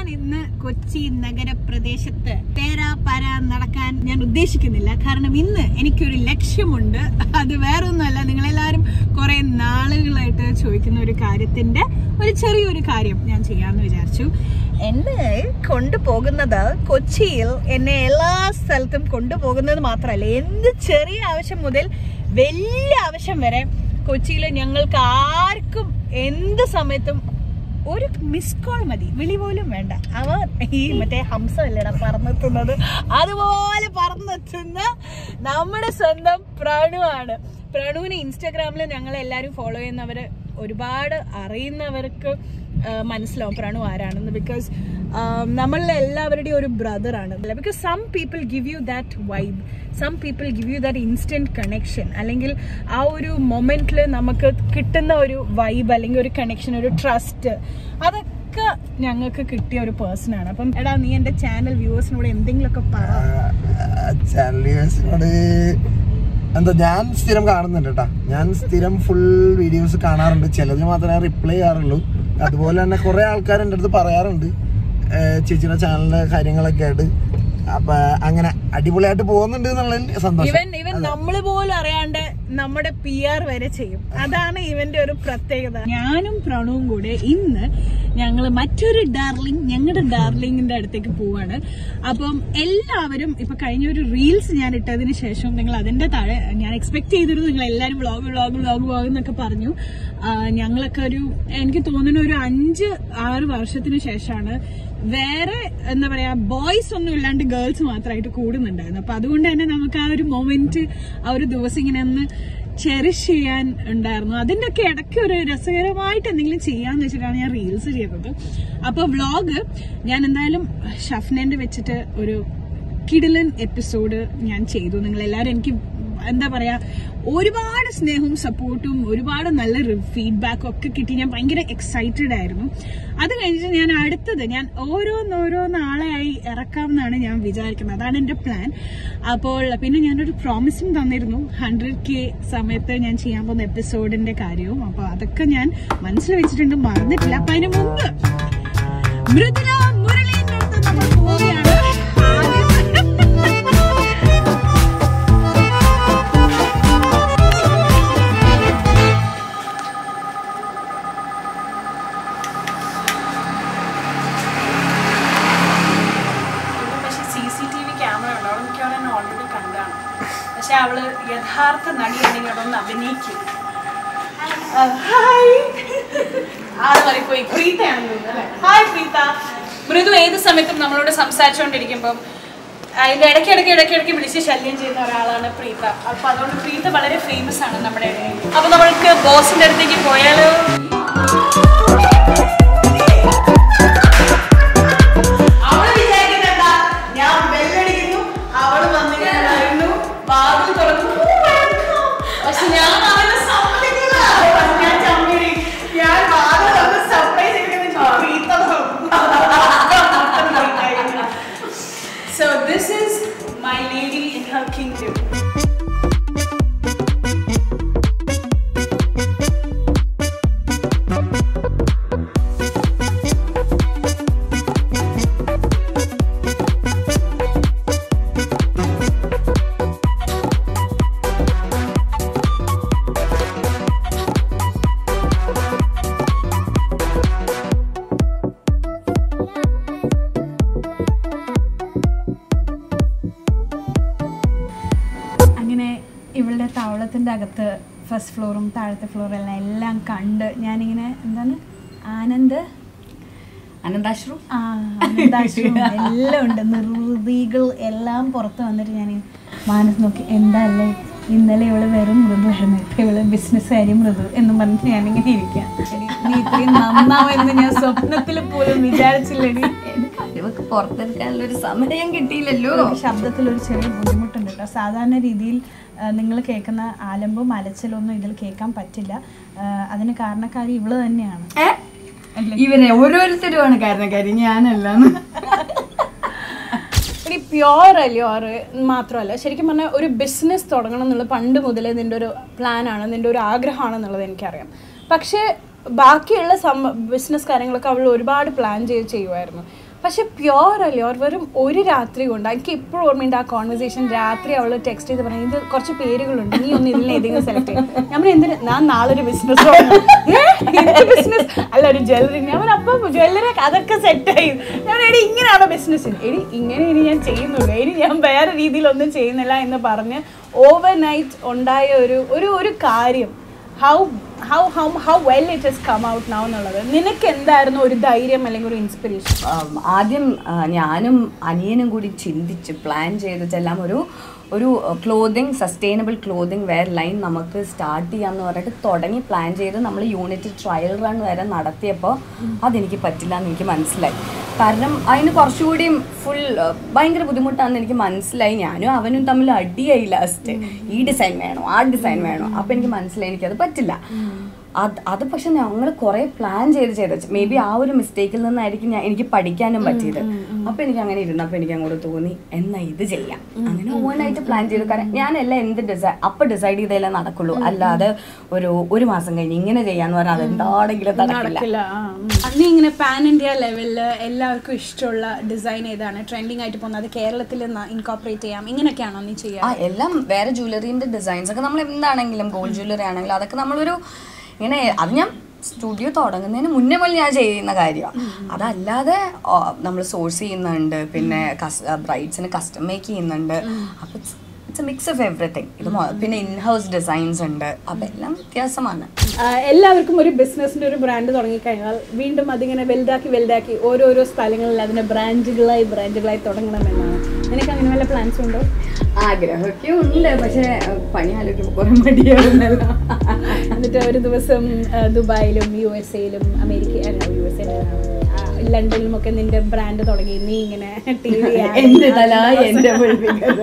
ഇന്ന് കൊച്ചി നഗരപ്രദേശത്ത് തേരാ പര നടക്കാൻ ഞാൻ ഉദ്ദേശിക്കുന്നില്ല കാരണം ഇന്ന് എനിക്കൊരു ലക്ഷ്യമുണ്ട് അത് വേറൊന്നുമല്ല നിങ്ങളെല്ലാവരും കുറെ നാളുകളായിട്ട് ചോദിക്കുന്ന ഒരു കാര്യത്തിന്റെ ഒരു ചെറിയൊരു കാര്യം ഞാൻ ചെയ്യാമെന്ന് വിചാരിച്ചു എന്നെ കൊണ്ടുപോകുന്നത് കൊച്ചിയിൽ എന്നെ എല്ലാ സ്ഥലത്തും കൊണ്ടുപോകുന്നത് മാത്രമല്ല എന്ത് ചെറിയ ആവശ്യം മുതൽ വലിയ ആവശ്യം വരെ കൊച്ചിയിൽ ഞങ്ങൾക്ക് ആർക്കും എന്ത് സമയത്തും ഒരു മിസ് കോൾ മതി വിളി പോലും വേണ്ട അവ ഈ മറ്റേ ഹംസമല്ലേടാ പറന്നെത്തുന്നത് അതുപോലെ പറന്നെത്തുന്ന നമ്മുടെ സ്വന്തം പ്രണുവാണ് പ്രണുവിന് ഇൻസ്റ്റാഗ്രാമിൽ ഞങ്ങൾ എല്ലാവരും ഫോളോ ചെയ്യുന്നവര് ഒരുപാട് അറിയുന്നവർക്ക് ആ, മനസ്സിലാവും പ്രണു ആരാണെന്ന് ബിക്കോസ് നമ്മളിലെ എല്ലാവരുടെയും ഒരു ബ്രദറാണ് because some people give you that vibe some people give you that instant connection അല്ലെങ്കിൽ ആ ഒരു മൊമെന്റിൽ നമുക്ക് കിട്ടുന്ന ഒരു വൈബ് അല്ലെങ്കിൽ ഒരു കണക്ഷൻ ഒരു ട്രസ്റ്റ് അതൊക്കെ ഞങ്ങൾക്ക് കിട്ടിയ ഒരു പേഴ്സൺ ആണ് അപ്പം എടാ നീ എന്റെ ചാനൽ വ്യൂവേഴ്സിനോട് എന്തെങ്കിലുമൊക്കെ പറ ചാനലിനോട് എന്താ ഞാൻ സ്ഥിരം കാണുന്നുണ്ട് കേട്ടാ ഞാൻ സ്ഥിരം ഫുൾ വീഡിയോസ് കാണാറുണ്ട് ചിലതിന് മാത്രമേ റിപ്ലൈ ചെയ്യാറുള്ളൂ അതുപോലെ തന്നെ കുറെ ആൾക്കാർ എൻ്റെ അടുത്ത് പറയാറുണ്ട് ഏഹ് ചേച്ചിയുടെ ചാനലിന്റെ കാര്യങ്ങളൊക്കെ ആയിട്ട് അപ്പൊ അങ്ങനെ അടിപൊളിയായിട്ട് പോകുന്നുണ്ട് എന്നുള്ളതിൽ സന്തോഷം ഇവൻ ഇവൻ നമ്മള് പോലും അറിയാണ്ട് നമ്മുടെ പി ആർ വരെ ചെയ്യും അതാണ് ഇവന്റെ ഒരു പ്രത്യേകത ഞാനും പ്രണവും കൂടെ ഇന്ന് ഞങ്ങള് മറ്റൊരു ഡാർലിംഗ് ഞങ്ങളുടെ ഡാർലിംഗിന്റെ അടുത്തേക്ക് പോവാണ് അപ്പം എല്ലാവരും ഇപ്പൊ കഴിഞ്ഞ ഒരു റീൽസ് ഞാൻ ഇട്ടതിന് ശേഷം നിങ്ങൾ അതിന്റെ താഴെ ഞാൻ എക്സ്പെക്ട് ചെയ്തിരുന്നു നിങ്ങൾ എല്ലാവരും വ്ളോഗ് വ്ളോഗ് വ്ളോഗ് വ്ളോഗ് എന്നൊക്കെ പറഞ്ഞു ആ, ഞങ്ങളൊക്കെ ഒരു എനിക്ക് തോന്നുന്നു ഒരു അഞ്ച് ആറ് വർഷത്തിന് ശേഷമാണ് വേറെ എന്താ പറയാ ബോയ്സ് ഒന്നും ഇല്ലാണ്ട് ഗേൾസ് മാത്രമായിട്ട് കൂടുന്നുണ്ടായിരുന്നു അപ്പൊ അതുകൊണ്ട് തന്നെ നമുക്ക് ആ ഒരു മൊമെന്റ് ആ ഒരു ദിവസം ഇങ്ങനെ ഒന്ന് ചെറിഷ് ചെയ്യാൻ ഉണ്ടായിരുന്നു അതിന്റെ ഒക്കെ ഇടയ്ക്ക് ഒരു രസകരമായിട്ട് എന്തെങ്കിലും ചെയ്യാന്ന് വെച്ചിട്ടാണ് ഞാൻ റീൽസ് ചെയ്തത് അപ്പൊ വ്ളോഗ് ഞാൻ എന്തായാലും ഷഫ്നന്റെ വെച്ചിട്ട് ഒരു കിടിലൻ എപ്പിസോഡ് ഞാൻ ചെയ്തു നിങ്ങൾ എല്ലാവരും എനിക്ക് എന്താ പറയാ ഒരുപാട് സ്നേഹവും സപ്പോർട്ടും ഒരുപാട് നല്ല ഫീഡ്ബാക്കും ഒക്കെ കിട്ടി ഞാൻ ഭയങ്കര എക്സൈറ്റഡ് ആയിരുന്നു അത് കഴിഞ്ഞിട്ട് ഞാൻ അടുത്തത് ഞാൻ ഓരോന്നോരോന്നാളെയായി ഇറക്കാമെന്നാണ് ഞാൻ വിചാരിക്കുന്നത് അതാണ് എന്റെ പ്ലാൻ അപ്പോൾ പിന്നെ ഞാനൊരു പ്രോമിസും തന്നിരുന്നു ഹൺഡ്രഡ് കെ സമയത്ത് ഞാൻ ചെയ്യാൻ പോകുന്ന എപ്പിസോഡിന്റെ കാര്യവും അപ്പൊ അതൊക്കെ ഞാൻ മനസ്സിൽ വെച്ചിട്ടുണ്ട് മറന്നിട്ടില്ല അപ്പൊ അതിന് മുമ്പ് മൃദുല മുരളീന്റെ അടുത്ത് നമ്മൾ പോവുകയാണ് ആദ്യം പക്ഷെ C C T V camera ഉണ്ട് അവിടെ മിക്കവാറും എന്നെ ഓൾറെഡി കണ്ടാണ് പക്ഷെ അവള് യഥാർത്ഥ നടിയാണെങ്കിൽ അവിടെ ഒന്ന് അഭിനയിക്കും ഹായ് ആള് മാറിപ്പോയി പ്രീതയാണെന്ന് തോന്നുന്നു അല്ലേ ഹായ് പ്രീത മൃദു ഏത് സമയത്തും നമ്മളോട് സംസാരിച്ചുകൊണ്ടിരിക്കുമ്പം അതിന്റെ ഇടയ്ക്ക് ഇടയ്ക്ക് ഇടയ്ക്ക് ഇടയ്ക്ക് വിളിച്ച് ശല്യം ചെയ്യുന്ന ഒരാളാണ് പ്രീത അപ്പൊ അതുകൊണ്ട് പ്രീത വളരെ ഫേമസ് ആണ് നമ്മുടെ ഇടയിൽ അപ്പൊ നമ്മൾക്ക് ബോസിന്റെ അടുത്തേക്ക് പോയാലോ അവള് വിചാരിക്കുന്നത് എന്താ? ഞാൻ ബെല്ലടിക്കുന്നു, അവള് വന്നിങ്ങനെ വരുന്നു, വാതിൽ തുറന്നു, "Oh, welcome." പക്ഷെ ഞാൻ അവനെ സമ്മതിക്കില്ല. ഞാൻ ചമ്മിടി. ഞാൻ വാതിൽ തുറന്ന് surprise ചെയ്തിരിക്കുന്നത് പ്രീത തുറന്നു. മൊത്തം പ്രീതയായിരുന്നു. So this is my lady in her kingdom. അങ്ങനെ ഇവളുടെ താവളത്തിൻ്റെ അകത്ത് ഫസ്റ്റ് ഫ്ലോറും താഴത്തെ ഫ്ലോറും എല്ലാം എല്ലാം കണ്ട് ഞാനിങ്ങനെ എന്താണ് ആനന്ദ് അനന്താശ്രു ആ ആനന്ദാശ്രമം എല്ലാം ഉണ്ട് നിർവൃതികൾ എല്ലാം പുറത്ത് വന്നിട്ട് ഞാൻ മാനസ് നോക്കി എന്താ അല്ലേ ഇന്നലെ ഇവള് വെറും മൃദുവായിരുന്നു ഇപ്പൊ ഇവള് ബിസിനസ്സുകാരി മൃദു എന്ന് പറഞ്ഞിട്ട് ഞാനിങ്ങനെ ഇരിക്കാം നീ ഇത്രയും നന്നാവുമെന്ന് ഞാൻ സ്വപ്നത്തിൽ പോലും വിചാരിച്ചില്ലടി ഇവക്ക് പുറത്തെടുക്കാനുള്ള ഒരു സമയം കിട്ടിയില്ലല്ലോ എനിക്ക് ശബ്ദത്തിൽ ഒരു ചെറിയ ബുദ്ധിമുട്ടുണ്ട് കേട്ടോ സാധാരണ രീതിയിൽ നിങ്ങൾ കേൾക്കുന്ന ആലമ്പും അലച്ചിലും ഒന്നും ഇതിൽ കേൾക്കാൻ പറ്റില്ല ആ, അതിന് കാരണക്കാരി ഇവള് തന്നെയാണ് ഏ? ഇവരെ ഓരോരുത്തരുമാണ് കാരണക്കാരി ഞാനല്ലാന്ന് ഒരു പ്യോർ അല്യോർ മാത്രമല്ല ശരിക്കും പറഞ്ഞാൽ ഒരു ബിസിനസ് തുടങ്ങണം എന്നുള്ളത് പണ്ട് മുതലേ നിൻ്റെ ഒരു പ്ലാനാണ് നിൻ്റെ ഒരു ആഗ്രഹമാണെന്നുള്ളത് എനിക്കറിയാം പക്ഷേ ബാക്കിയുള്ള സം ബിസിനസ് കാര്യങ്ങളൊക്കെ അവൾ ഒരുപാട് പ്ലാൻ ചെയ്ത് ചെയ്യുമായിരുന്നു പക്ഷെ പ്യോർ അല്ലേ അവർ വെറും ഒരു രാത്രി കൊണ്ട് എനിക്ക് ഇപ്പോഴും ഓർമ്മയുണ്ട് ആ കോൺവെർസേഷൻ രാത്രി അവൾ ടെക്സ്റ്റ് ചെയ്ത് പറഞ്ഞു ഇത് കുറച്ച് പേരുകളുണ്ട് നീ ഒന്ന് ഇതിൽ ഏതെങ്കിലും സെലക്ട് ചെയ്യും ഞാൻ പറഞ്ഞു എന്തിന് ഞാൻ നാളെ ഒരു ബിസിനസ് ബിസിനസ് അല്ല ഒരു ജ്വല്ലറി ഞാൻ പറഞ്ഞു അപ്പം ജ്വല്ലറി അതൊക്കെ സെറ്റായി ഞാൻ പറഞ്ഞു, എടി ഇങ്ങനെയാണോ ബിസിനസ് എടി ഇങ്ങനെ ഇനി ഞാൻ ചെയ്യുന്നുള്ളൂ ഇനി ഞാൻ വേറെ രീതിയിലൊന്നും ചെയ്യുന്നില്ല എന്ന് പറഞ്ഞ് ഓവർ നൈറ്റ് ഉണ്ടായ ഒരു ഒരു ഒരു കാര്യം how how how how well it has come out now എന്നുള്ളത് നിനക്ക് എന്തായിരുന്നു ഒരു ധൈര്യം അല്ലെങ്കിൽ ഒരു ഇൻസ്പിറേഷൻ ആം, ആദ്യം ആ, ഞാനും അനിയനും കൂടി ചിന്തിച്ച് പ്ലാൻ ചെയ്തിട്ടെല്ലാം ഒരു ഒരു clothing sustainable clothing wear line നമുക്ക് സ്റ്റാർട്ട് ചെയ്യാമെന്ന് പറഞ്ഞിട്ട് തുടങ്ങി പ്ലാൻ ചെയ്ത് നമ്മൾ യൂണിറ്റ് ട്രയൽ റൺ വരെ നടത്തിയപ്പോൾ അതെനിക്ക് പറ്റില്ല എന്ന് എനിക്ക് മനസ്സിലായി കാരണം അതിന് കുറച്ചുകൂടി ഫുൾ ഭയങ്കര ബുദ്ധിമുട്ടാണെന്ന് എനിക്ക് മനസ്സിലായി ഞാനും അവനും തമ്മിൽ അടിയായി ലാസ്റ്റ് ഈ ഡിസൈൻ വേണോ ആ ഡിസൈൻ വേണോ അപ്പം എനിക്ക് മനസ്സിലായി എനിക്കത് പറ്റില്ല അത് അത് പക്ഷെ ഞങ്ങൾ കുറെ പ്ലാൻ ചെയ്ത് ചെയ്ത് മേ ബി ആ ഒരു മിസ്റ്റേക്കിൽ നിന്നായിരിക്കും ഞാൻ എനിക്ക് പഠിക്കാനും പറ്റിയത് അപ്പൊ എനിക്ക് അങ്ങനെ ഇരുന്നപ്പോ എനിക്ക് അങ്ങോട്ട് തോന്നി എന്നാ ഇത് ചെയ്യാം അങ്ങനെ ഓവനായിട്ട് പ്ലാൻ ചെയ്തു കാരണം ഞാനെല്ലാം എന്ത് ഡിസൈഡ് അപ്പൊ ഡിസൈഡ് ചെയ്തതല്ലേ നടക്കുള്ളൂ അല്ലാതെ ഒരു ഒരു മാസം കഴിഞ്ഞ് ഇങ്ങനെ ചെയ്യാന്ന് പറഞ്ഞാൽ അതെന്താണെങ്കിലും നടക്കില്ല നടക്കില്ല അന്ന് ഇങ്ങനെ പാൻ ഇന്ത്യ ലെവലില് എല്ലാവർക്കും ഇഷ്ടമുള്ള ഡിസൈൻ ഏതാണ് ട്രെൻഡിങ് ആയിട്ട് പോകുന്നത് അത് കേരളത്തിൽ ഇൻകോപ്പറേറ്റ് ചെയ്യാം ഇങ്ങനെയൊക്കെയാണോ നീ ചെയ്യാം ആ എല്ലാം വേറെ ജ്വല്ലറിന്റെ ഡിസൈൻസ് ഒക്കെ നമ്മൾ എന്താണെങ്കിലും ഗോൾഡ് ജ്വല്ലറി ആണെങ്കിലും അതൊക്കെ നമ്മളൊരു ഇങ്ങനെ അത് ഞാൻ സ്റ്റുഡിയോ തുടങ്ങുന്നതിന് മുന്നേ മുതൽ ഞാൻ ചെയ്യുന്ന കാര്യമാണ് അതല്ലാതെ നമ്മൾ സോഴ്സ് ചെയ്യുന്നുണ്ട് പിന്നെ ബ്രൈഡ്സിന് കസ്റ്റം മേക്ക് ചെയ്യുന്നുണ്ട് അപ്പൊ it's a mix of everything ഇത് മൊ- പിന്നെ ഇൻ ഹൗസ് ഡിസൈൻസ് ഉണ്ട് അപ്പൊ എല്ലാം വ്യത്യാസമാണ് ആ, എല്ലാവർക്കും ഒരു ബിസിനസിന്റെ ഒരു ബ്രാൻഡ് തുടങ്ങിക്കഴിഞ്ഞാൽ വീണ്ടും അതിങ്ങനെ വലുതാക്കി വലുതാക്കി ഓരോരോ സ്ഥലങ്ങളിൽ അതിന്റെ ബ്രാൻഡുകളായി ബ്രാൻഡുകളായി തുടങ്ങണമെന്നാണ് നിനക്ക് അങ്ങനെ വല്ല പ്ലാൻസ് ഉണ്ടോ ആഗ്രഹമൊക്കെ ഉണ്ട് പക്ഷെ പണി ആലോചിക്കുമ്പോൾ കുറെ മടിയാവുന്നല്ലോ എന്നിട്ട് ഒരു ദിവസം ആ, ദുബായിലും യു എസ് എയിലും അമേരിക്ക അല്ല യു എസ് എ ലണ്ടനിലും ഒക്കെ നിന്റെ ബ്രാൻഡ് തുടങ്ങി നീ ഇങ്ങനെ ടി വി എന്റെ തല എന്റെ മുഴുവൻ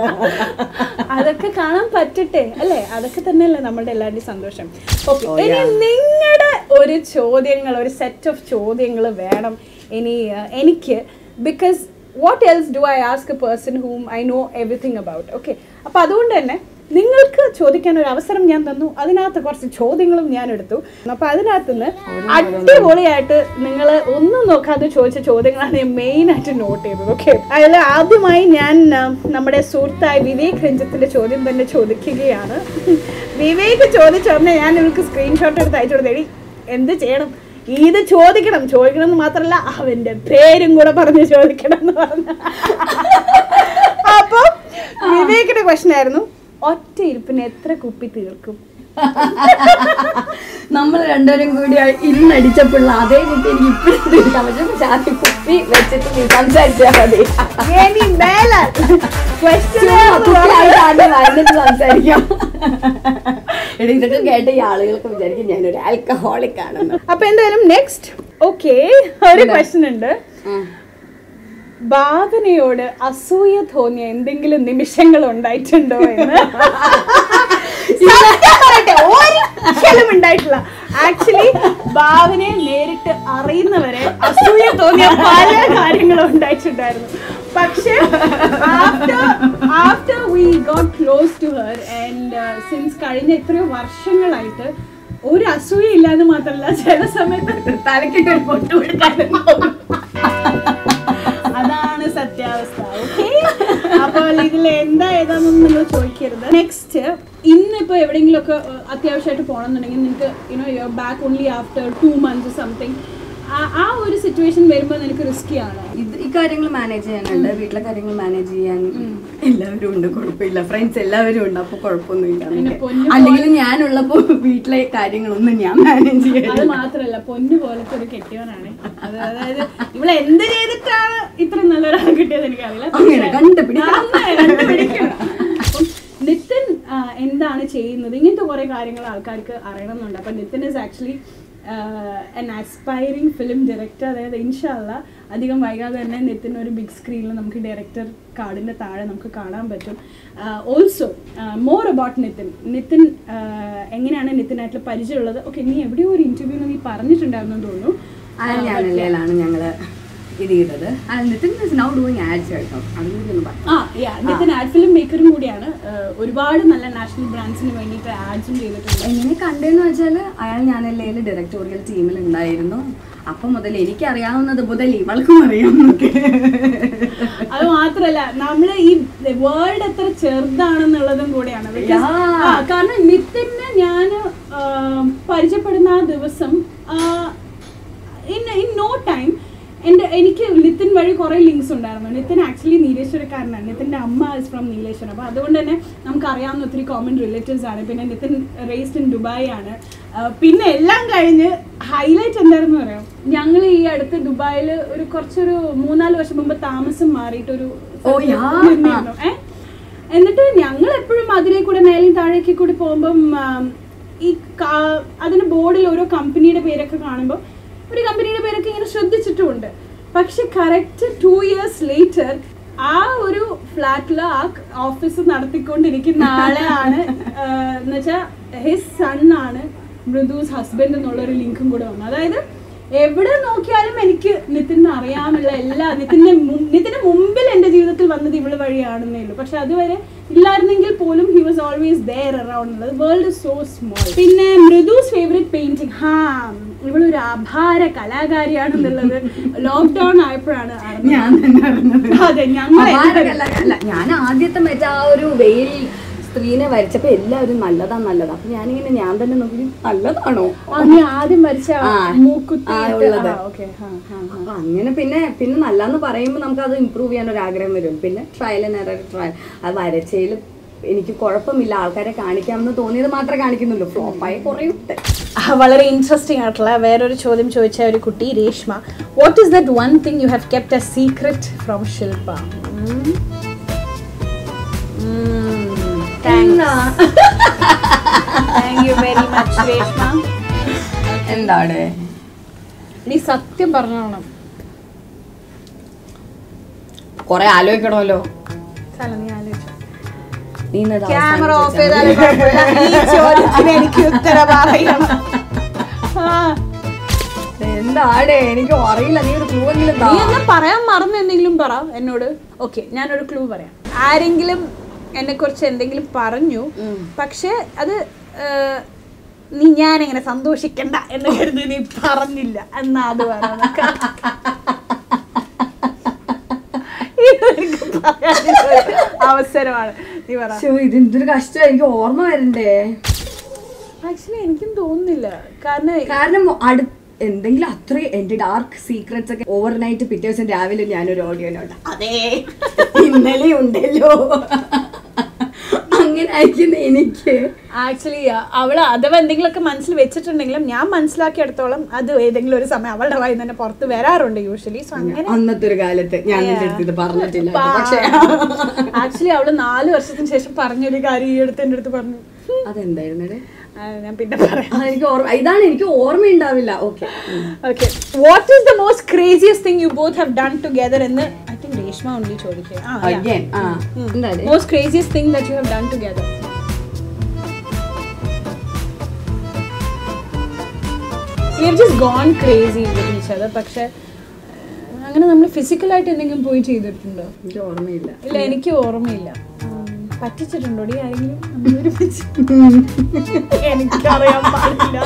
അതൊക്കെ കാണാൻ പറ്റട്ടെ അല്ലേ അതൊക്കെ തന്നെയല്ലേ നമ്മുടെ എല്ലാവരുടെയും സന്തോഷം ഓക്കെ ഇനി നിങ്ങളുടെ ഒരു ചോദ്യങ്ങൾ ഒരു സെറ്റ് ഓഫ് ചോദ്യങ്ങൾ വേണം ഇനി ആ, എനിക്ക് because what else do I ask a person whom I know everything about okay അപ്പൊ അതുകൊണ്ട് തന്നെ നിങ്ങൾക്ക് ചോദിക്കാൻ ഒരു അവസരം ഞാൻ തന്നു അതിനകത്ത് കുറച്ച് ചോദ്യങ്ങളും ഞാൻ എടുത്തു അപ്പൊ അതിനകത്ത് നിന്ന് അടിപൊളിയായിട്ട് നിങ്ങൾ ഒന്നും നോക്കാതെ ചോദിച്ച ചോദ്യങ്ങളാണ് ഞാൻ മെയിൻ ആയിട്ട് നോട്ട് ചെയ്തത് ഓക്കെ അതിൽ ആദ്യമായി ഞാൻ ആ, നമ്മുടെ സുഹൃത്തായ വിവേക് രഞ്ജിത്തിന്റെ ചോദ്യം തന്നെ ചോദിക്കുകയാണ് വിവേക് ചോദിച്ചോടനെ ഞാൻ ഇവർക്ക് സ്ക്രീൻഷോട്ട് എടുത്ത് അയച്ചു കൊടുത്തു "എടി, എന്ത് ചെയ്യണം ഇത് ചോദിക്കണം ചോദിക്കണം എന്ന് മാത്രമല്ല അവന്റെ പേരും കൂടെ പറഞ്ഞ് ചോദിക്കണം എന്ന് പറഞ്ഞു അപ്പൊ വിവേകിന്റെ ക്വസ്റ്റൻ ആയിരുന്നു ഒറ്റ ഇരിപ്പിന് എത്ര കുപ്പി തീർക്കും നമ്മൾ രണ്ടുപേരും കൂടി ഇരുന്നടിച്ചപ്പോഴുള്ള അതേ കുട്ടി എനിക്ക് ഇപ്പോഴും തീർക്കാൻ പറ്റും പക്ഷെ ആദ്യം കുപ്പി വെച്ചിട്ട് നീ സംസാരിച്ചാൽ മതി ഇനി മേലെ ക്വസ്റ്റ്യൻ ചുമ്മാ കുട്ടിയായിട്ട് ആദ്യം വന്നിട്ട് സംസാരിക്കാം എടാ ഇതൊക്കെ കേട്ട ഈ ആളുകൾക്ക് വിചാരിക്കും ഞാനൊരു ആൽക്കഹോളിക് ആണെന്ന് അപ്പൊ എന്തായാലും നെക്സ്റ്റ് ഓക്കെ ഒരു ക്വസ്റ്റ്യൻ ഉണ്ട് ഭാവനയോട് അസൂയ തോന്നിയ എന്തെങ്കിലും നിമിഷങ്ങൾ ഉണ്ടായിട്ടുണ്ടോ എന്ന് സത്യം പറയട്ടെ, ഒരിക്കലും ഉണ്ടായിട്ടില്ല ആക്ച്വലി ഭാവനയെ നേരിട്ട് അറിയുന്നവരെ അസൂയ തോന്നിയ പല കാര്യങ്ങളും ഉണ്ടായിട്ടുണ്ടായിരുന്നു പക്ഷേ after after we got close to her and since കഴിഞ്ഞ എത്രയോ വർഷങ്ങളായിട്ട് ഒരു അസൂയ ഇല്ലാന്ന് മാത്രമല്ല ചില സമയത്ത് തലക്കിട്ട് ഒരു പൊട്ട് കൊടുക്കാനും തോന്നും. അതാണ് സത്യാവസ്ഥ ഓക്കെ അപ്പോൾ ഇതിൽ എന്താ ഏതാണെന്നൊന്നും നിങ്ങൾ ചോദിക്കരുത് നെക്സ്റ്റ് ഇന്നിപ്പോ എവിടെയെങ്കിലും ഒക്കെ അത്യാവശ്യമായിട്ട് പോകണമെന്നുണ്ടെങ്കിൽ നിങ്ങൾക്ക് you know your back only after two months something ആ ഒരു സിറ്റുവേഷൻ വരുമ്പോൾ നിനക്ക് റിസ്കി ആണ് ഇത് ഈ കാര്യങ്ങൾ മാനേജ് ചെയ്യാനുണ്ട് വീട്ടിലെ കാര്യങ്ങൾ മാനേജ് ചെയ്യാൻ എല്ലാവരും ഉണ്ട് കുഴപ്പമില്ല ഫ്രണ്ട്സ് എല്ലാവരും ഉണ്ട് അപ്പൊ കുഴപ്പമൊന്നുമില്ല പിന്നെ നമുക്ക്. പൊന്നു അല്ലെങ്കിൽ ഞാനുള്ളപ്പോ വീട്ടിലെ കാര്യങ്ങളൊന്നും ഞാൻ മാനേജ് അത് ചെയ്യാൻ മാത്രല്ല പൊന്നു പോലത്തെ ഒരു കെട്ടിയവനാണ് അത് അതായത് ഇവളെ എന്ത് ചെയ്തിട്ടാണ് ഇത്ര നല്ലൊരാൾ കിട്ടിയത് എനിക്കറിയില്ല അങ്ങനെ കണ്ടുപിടിക്കണം. അങ്ങനെ കണ്ടുപിടിക്കണം. അപ്പം നിതിൻ ആ, എന്താണ് ചെയ്യുന്നത് ഇങ്ങനത്തെ കുറെ കാര്യങ്ങൾ ആൾക്കാർക്ക് അറിയണമെന്നുണ്ട് അപ്പൊ Nithin is actually an aspiring film director അതായത് ഇൻഷാല്ല അധികം വൈകാതെ തന്നെ നിതിൻ ഒരു ബിഗ് സ്ക്രീനിൽ നമുക്ക് ഡയറക്ടർ കാർഡിന്റെ താഴെ നമുക്ക് കാണാൻ പറ്റും also more about Nithin Nithin ആ, എങ്ങനെയാണ് നിതിനായിട്ടുള്ള പരിചയമുള്ളത് ഓക്കെ നീ എവിടെയോ ഒരു ഇന്റർവ്യൂ നീ പറഞ്ഞിട്ടുണ്ടായിരുന്നു എന്ന് തോന്നുന്നു അയാൾ ഞാനല്ലേലാണ് ഞങ്ങള് ഇത് ചെയ്തത് അയാൾ Nithin is now doing ads കേട്ടോ അതുകൂടി ഒന്ന് പറയാം ആ യാ നിതിൻ ആഡ് ഫിലിം മേക്കറും കൂടിയാണ് ആ, ഒരുപാട് നല്ല നാഷണൽ ബ്രാൻഡ്സിന് വേണ്ടിയിട്ട് ആഡ്സും ചെയ്തിട്ടുണ്ട് എങ്ങനെ കണ്ടെന്ന് വെച്ചാൽ അയാൾ ഞാനല്ലേ ഡയറക്ടോറിയൽ ടീമിൽ ഉണ്ടായിരുന്നു അപ്പൊ മുതൽ എനിക്ക് അറിയാവുന്നത് മുതൽ ഇവൾക്കും അറിയാവുന്നൊക്കെ അത് മാത്രല്ല നമ്മള് ഈ വേൾഡ് എത്ര ചെറുതാണെന്നുള്ളതും കൂടെയാണ് Because, Yeah. ആ, കാരണം നിതിനെ ഞാൻ പരിചയപ്പെടുന്ന ആ ദിവസം ഇൻ ഇൻ നോ ടൈം എൻ്റെ എനിക്ക് നിതിൻ വഴി കുറേ ലിങ്ക്സ് ഉണ്ടായിരുന്നു നിതിൻ ആക്ച്വലി നീലേശ്വരക്കാരനാണ് നിതിൻ്റെ അമ്മ ഇസ് ഫ്രം നീലേശ്വരം അപ്പോൾ അതുകൊണ്ട് തന്നെ നമുക്ക് അറിയാവുന്ന ഒത്തിരി കോമൺ റിലേറ്റീവ്സ് ആണ് പിന്നെ നിതിൻ റേസ്ഡ് ഇൻ ദുബായ് ആണ് ആ, പിന്നെ എല്ലാം കഴിഞ്ഞ് ഹൈലൈറ്റ് എന്തായിരുന്നു പറയാം ഞങ്ങൾ ഈ അടുത്ത് ദുബായിൽ ഒരു കുറച്ചൊരു മൂന്നാല് വർഷം മുമ്പ് താമസം മാറിയിട്ടൊരു ഓ, യാ. നിന്നിരുന്നു. ഏ? എന്നിട്ട് ഞങ്ങൾ എപ്പോഴും അതിലെ കൂടെ മേലെയും താഴേക്ക് കൂടി പോകുമ്പം ആം, ഈ കാ- അതിന് ബോർഡിൽ ഓരോ കമ്പനിയുടെ പേരൊക്കെ കാണുമ്പോൾ ഒരു കമ്പനിയുടെ പേരൊക്കെ ഇങ്ങനെ ശ്രദ്ധിച്ചിട്ടുമുണ്ട് പക്ഷെ കറക്റ്റ് ടു ഇയേഴ്സ് ലേറ്റർ ആ ഒരു ഫ്ലാറ്റിൽ ആ ഓഫീസ് നടത്തിക്കൊണ്ടിരിക്കുന്ന ആളെയാണ് എന്ന് വെച്ചാൽ ഹിസ് സൺ ആണ് മൃദൂസ് ഹസ്ബൻഡ് എന്നുള്ള ഒരു ലിങ്കും കൂടെ വന്നു അതായത് എവിടെ നോക്കിയാലും എനിക്ക് നിതിന് അറിയാമുള്ള എല്ലാ നിതിന്റെ മു- നിതിന് മുമ്പിൽ എന്റെ ജീവിതത്തിൽ വന്നത് ഇവള് വഴിയാണെന്നേ ഉള്ളൂ പക്ഷെ അതുവരെ ഇല്ലായിരുന്നെങ്കിൽ പോലും he was always there around ഉള്ളത് വേൾഡ് ഇസ് സോ സ്മോൾ പിന്നെ മൃദുസ് ഫേവറേറ്റ് പെയിന്റിങ് ഹാ ഇവളൊരു അപാര കലാകാരിയാണെന്നുള്ളത് ലോക്ക്ഡൌൺ ആയപ്പോഴാണ് അറിഞ്ഞത്. ഞാൻ തന്നെ അറിഞ്ഞത് അതെ ഞങ്ങൾ അപാരകല്ല. അല്ല, ഞാൻ ആദ്യത്തെ മറ്റേ ആ ഒരു വെയിൽ സ്ത്രീനെ വരച്ചപ്പോ എല്ലാവരും നല്ലതാ നല്ലതാ അപ്പൊ ഞാനിങ്ങനെ ഞാൻ തന്നെ നോക്കി നല്ലതാണോ നീ ആദ്യം വരച്ച ആ, മൂക്കുത്തി ആ, ഉള്ളത്. ഓക്കെ അപ്പൊ അങ്ങനെ പിന്നെ പിന്നെ നല്ലതെന്ന് പറയുമ്പോൾ നമുക്ക് അത് ഇമ്പ്രൂവ് ചെയ്യാൻ ഒരു ആഗ്രഹം വരും പിന്നെ ട്രയൽ ആൻഡ് എറർ ട്രയൽ അത് വരച്ചതിൽ എനിക്ക് കുഴപ്പമില്ല ആൾക്കാരെ കാണിക്കാമെന്ന് തോന്നിയത് മാത്രമേ കാണിക്കുന്നുള്ളൂ ഫ്ലോപ്പായി കുറേ ഉണ്ട് വളരെ ഇൻട്രസ്റ്റിംഗ് ആയിട്ടുള്ള വേറൊരു ചോദ്യം ചോദിച്ച ഒരു കുട്ടി Reshma what is that one thing you have kept a secret from Shilpa thank you very much Reshma എന്താണ് നീ സത്യം പറഞ്ഞോണം കൊറേ ആലോചിക്കണമല്ലോ സ്ഥലം നീ ആലോചിച്ചു നീ ഇന്ന് ഇത് ക്യാമറ അവസാനം ഓഫ് ചോദിച്ചാ ചെയ്താലും കുഴപ്പമില്ല. ഈ ചോദ്യത്തിന് എനിക്ക് ഉത്തരം അറിയണം ആ, മതി. എന്താണ് എനിക്ക് അറിയില്ല നീ ഒരു ക്ലൂ എങ്കിലും താ. നീ എന്നാ പറയാൻ മറന്നു എന്തെങ്കിലും പറ എന്നോട് ഓക്കെ ഞാനൊരു ക്ലൂ പറയാം ആരെങ്കിലും എന്നെ കുറിച്ച് എന്തെങ്കിലും പറഞ്ഞു പക്ഷെ അത് ആ, നീ ഞാനെങ്ങനെ സന്തോഷിക്കണ്ട എന്ന് കരുതി നീ പറഞ്ഞില്ല എന്നാ അത് പറയാം ഇതെനിക്ക് പറയാനുള്ള ഒരു അവസരമാണ് നീ പറ ശ്ശോ, ഇത് എന്തൊരു കഷ്ടം എനിക്ക് ഓർമ്മ വരണ്ടേ ആക്ച്വലി എനിക്കും തോന്നുന്നില്ല കാരണം കാരണം അടു എന്തെങ്കിലും അത്ര എന്റെ ഡാർക്ക് സീക്രട്സ് ഒക്കെ ഓവർനൈറ്റ് പിറ്റേ ദിവസം രാവിലെ ഞാനൊരു ഓഡിയോ നോട്ട് അതെ ഇന്നലെ ഉണ്ടല്ലോ അങ്ങനെ അയക്കുന്ന എനിക്ക് ആക്ച്വലി അവള് അഥവാ എന്തെങ്കിലുമൊക്കെ മനസ്സിൽ വെച്ചിട്ടുണ്ടെങ്കിലും ഞാൻ മനസ്സിലാക്കിയെടുത്തോളം അത് ഏതെങ്കിലും ഒരു സമയം അവളുടെ വായി തന്നെ പുറത്ത് വരാറുണ്ട് യൂഷ്വലി സോ അങ്ങനെ അന്നത്തെ ഒരു കാലത്ത് ഞാൻ നിന്റെ അടുത്ത് ഇത് പറഞ്ഞിട്ടില്ല പക്ഷേ ആക്ച്വലി അവള് നാല് വർഷത്തിന് ശേഷം പറഞ്ഞൊരു കാര്യം ഈ അടുത്ത് എൻ്റെ അടുത്ത് പറഞ്ഞു അതെന്തായിരുന്നേ ആ, ഞാൻ പിന്നെ പറയാം എനിക്ക് ഓർമ്മ ഇതാണ് എനിക്ക് ഓർമ്മയുണ്ടാവില്ല okay okay what is the most craziest thing you both have done together എന്ന് ഐ തിങ്ക് രേഷ്മ ഓൺലി ചോദിക്കുക അഗൈൻ ആ എന്താ most craziest thing that you have done together we have just gone crazy with each other പക്ഷെ അങ്ങനെ നമ്മൾ ഫിസിക്കലായിട്ട് എന്തെങ്കിലും പോയി ചെയ്തിട്ടുണ്ടോ എനിക്ക് ഓർമ്മയില്ല ഇല്ല എനിക്ക് ഓർമ്മയില്ല ഉം, പറ്റിച്ചിട്ടുണ്ടോ ഡി ആരെങ്കിലും നമ്മൾ ഒരുമിച്ച് എനിക്കറിയാൻ പാടില്ല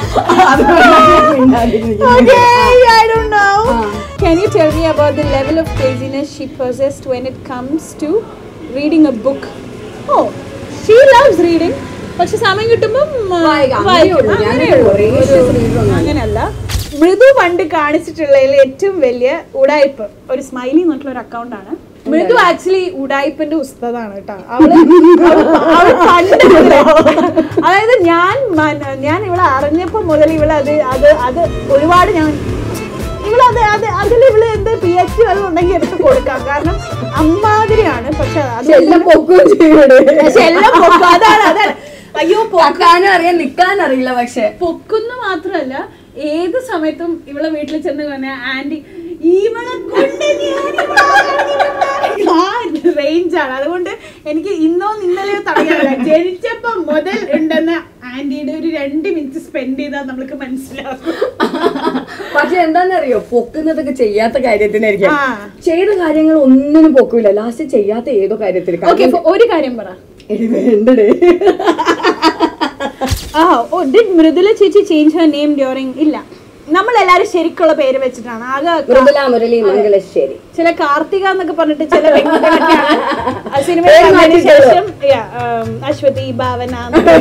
Okay, I don't know. Can you tell me about the level of craziness she possessed when it comes to reading a book? Oh, she loves reading. പക്ഷെ സമയം കിട്ടുമ്പം ആ, വായിക്കാം. വായിക്കും. അങ്ങനെയുള്ളൂ. ഞാൻ അങ്ങനെയുള്ളൂ. voracious ഒരു- reader ഒന്നുമല്ല. അങ്ങനെയല്ല മൃദു പണ്ട് കാണിച്ചിട്ടുള്ളതിൽ ഏറ്റവും വലിയ ഉടായ്പ് ഒരു സ്മൈലി എന്നുള്ള ഒരു അക്കൗണ്ട് ആണ് മൃദു ആക്ച്വലി ഉടായ്പിന്റെ ഉസ്തതാണ് കേട്ടോ അവള് അവള് അവള് പണ്ട് മുതലേ അതായത് ഞാൻ മന- ഞാൻ ഇവളെ അറിഞ്ഞപ്പോ മുതൽ ഇവള് അത് അത് അത് ഒരുപാട് ഞാൻ ഇവളത് അത് അതിൽ ഇവള് എന്ത് പി എച്ച് അത് ഉണ്ടെങ്കിൽ എടുത്ത് കൊടുക്കാം കാരണം അമ്മാതിരിയാണ് പക്ഷെ അത് എല്ലാം പൊക്കുകയും ചെയ്യൂടെ പക്ഷെ എല്ലാം പൊക്കും. അതാണ് അതാണ് അയ്യോ പൊ- പൊക്കാനും അറിയാം നിക്കാനും അറിയില്ല പക്ഷെ പൊക്കുന്ന മാത്രല്ല ഏത് സമയത്തും ഇവളെ വീട്ടിൽ ചെന്ന് പറഞ്ഞാൽ ആന്റി ഇവളെ കൊണ്ട് ഞാൻ ഇവിടെ ആ റേഞ്ചാണ് അതുകൊണ്ട് എനിക്ക് ഇന്നോ ഇന്നലെയോ തടയാനില്ല ജനിച്ചപ്പോ മുതൽ ഉണ്ടെന്ന ആന്റിയുടെ ഒരു രണ്ട് മിനിറ്റ് സ്പെൻഡ് ചെയ്താൽ നമ്മൾക്ക് മനസ്സിലാക്കും പക്ഷെ എന്താന്നറിയോ പൊക്കുന്നതൊക്കെ ചെയ്യാത്ത കാര്യത്തിനായിരിക്കും ആ. ചെയ്ത കാര്യങ്ങൾ ഒന്നിനും പൊക്കൂല ലാസ്റ്റ് ചെയ്യാത്ത ഏതോ കാര്യത്തിൽ ഓക്കെ ഒരു കാര്യം പറ എടി വേണ്ടടേ ആ ഓ ഡിഡ് മൃദുല ചേച്ചി ചേഞ്ച് ഹർ നെയിം ഡ്യൂറിങ് ഇല്ല നമ്മളെല്ലാരും ശരിക്കുള്ള പേര് വെച്ചിട്ടാണ് ആകെ ക- മൃദുല മുരളി മംഗലശ്ശേരി ചില കാർത്തിക എന്നൊക്കെ പറഞ്ഞിട്ട് ചില പെൺകുട്ടികളൊക്കെയാണ് ആ സിനിമ പേര് കണ്ടതിന് മാറ്റിയിട്ടുള്ളൂ. ശേഷം yeah, um, Aswathi Bhavana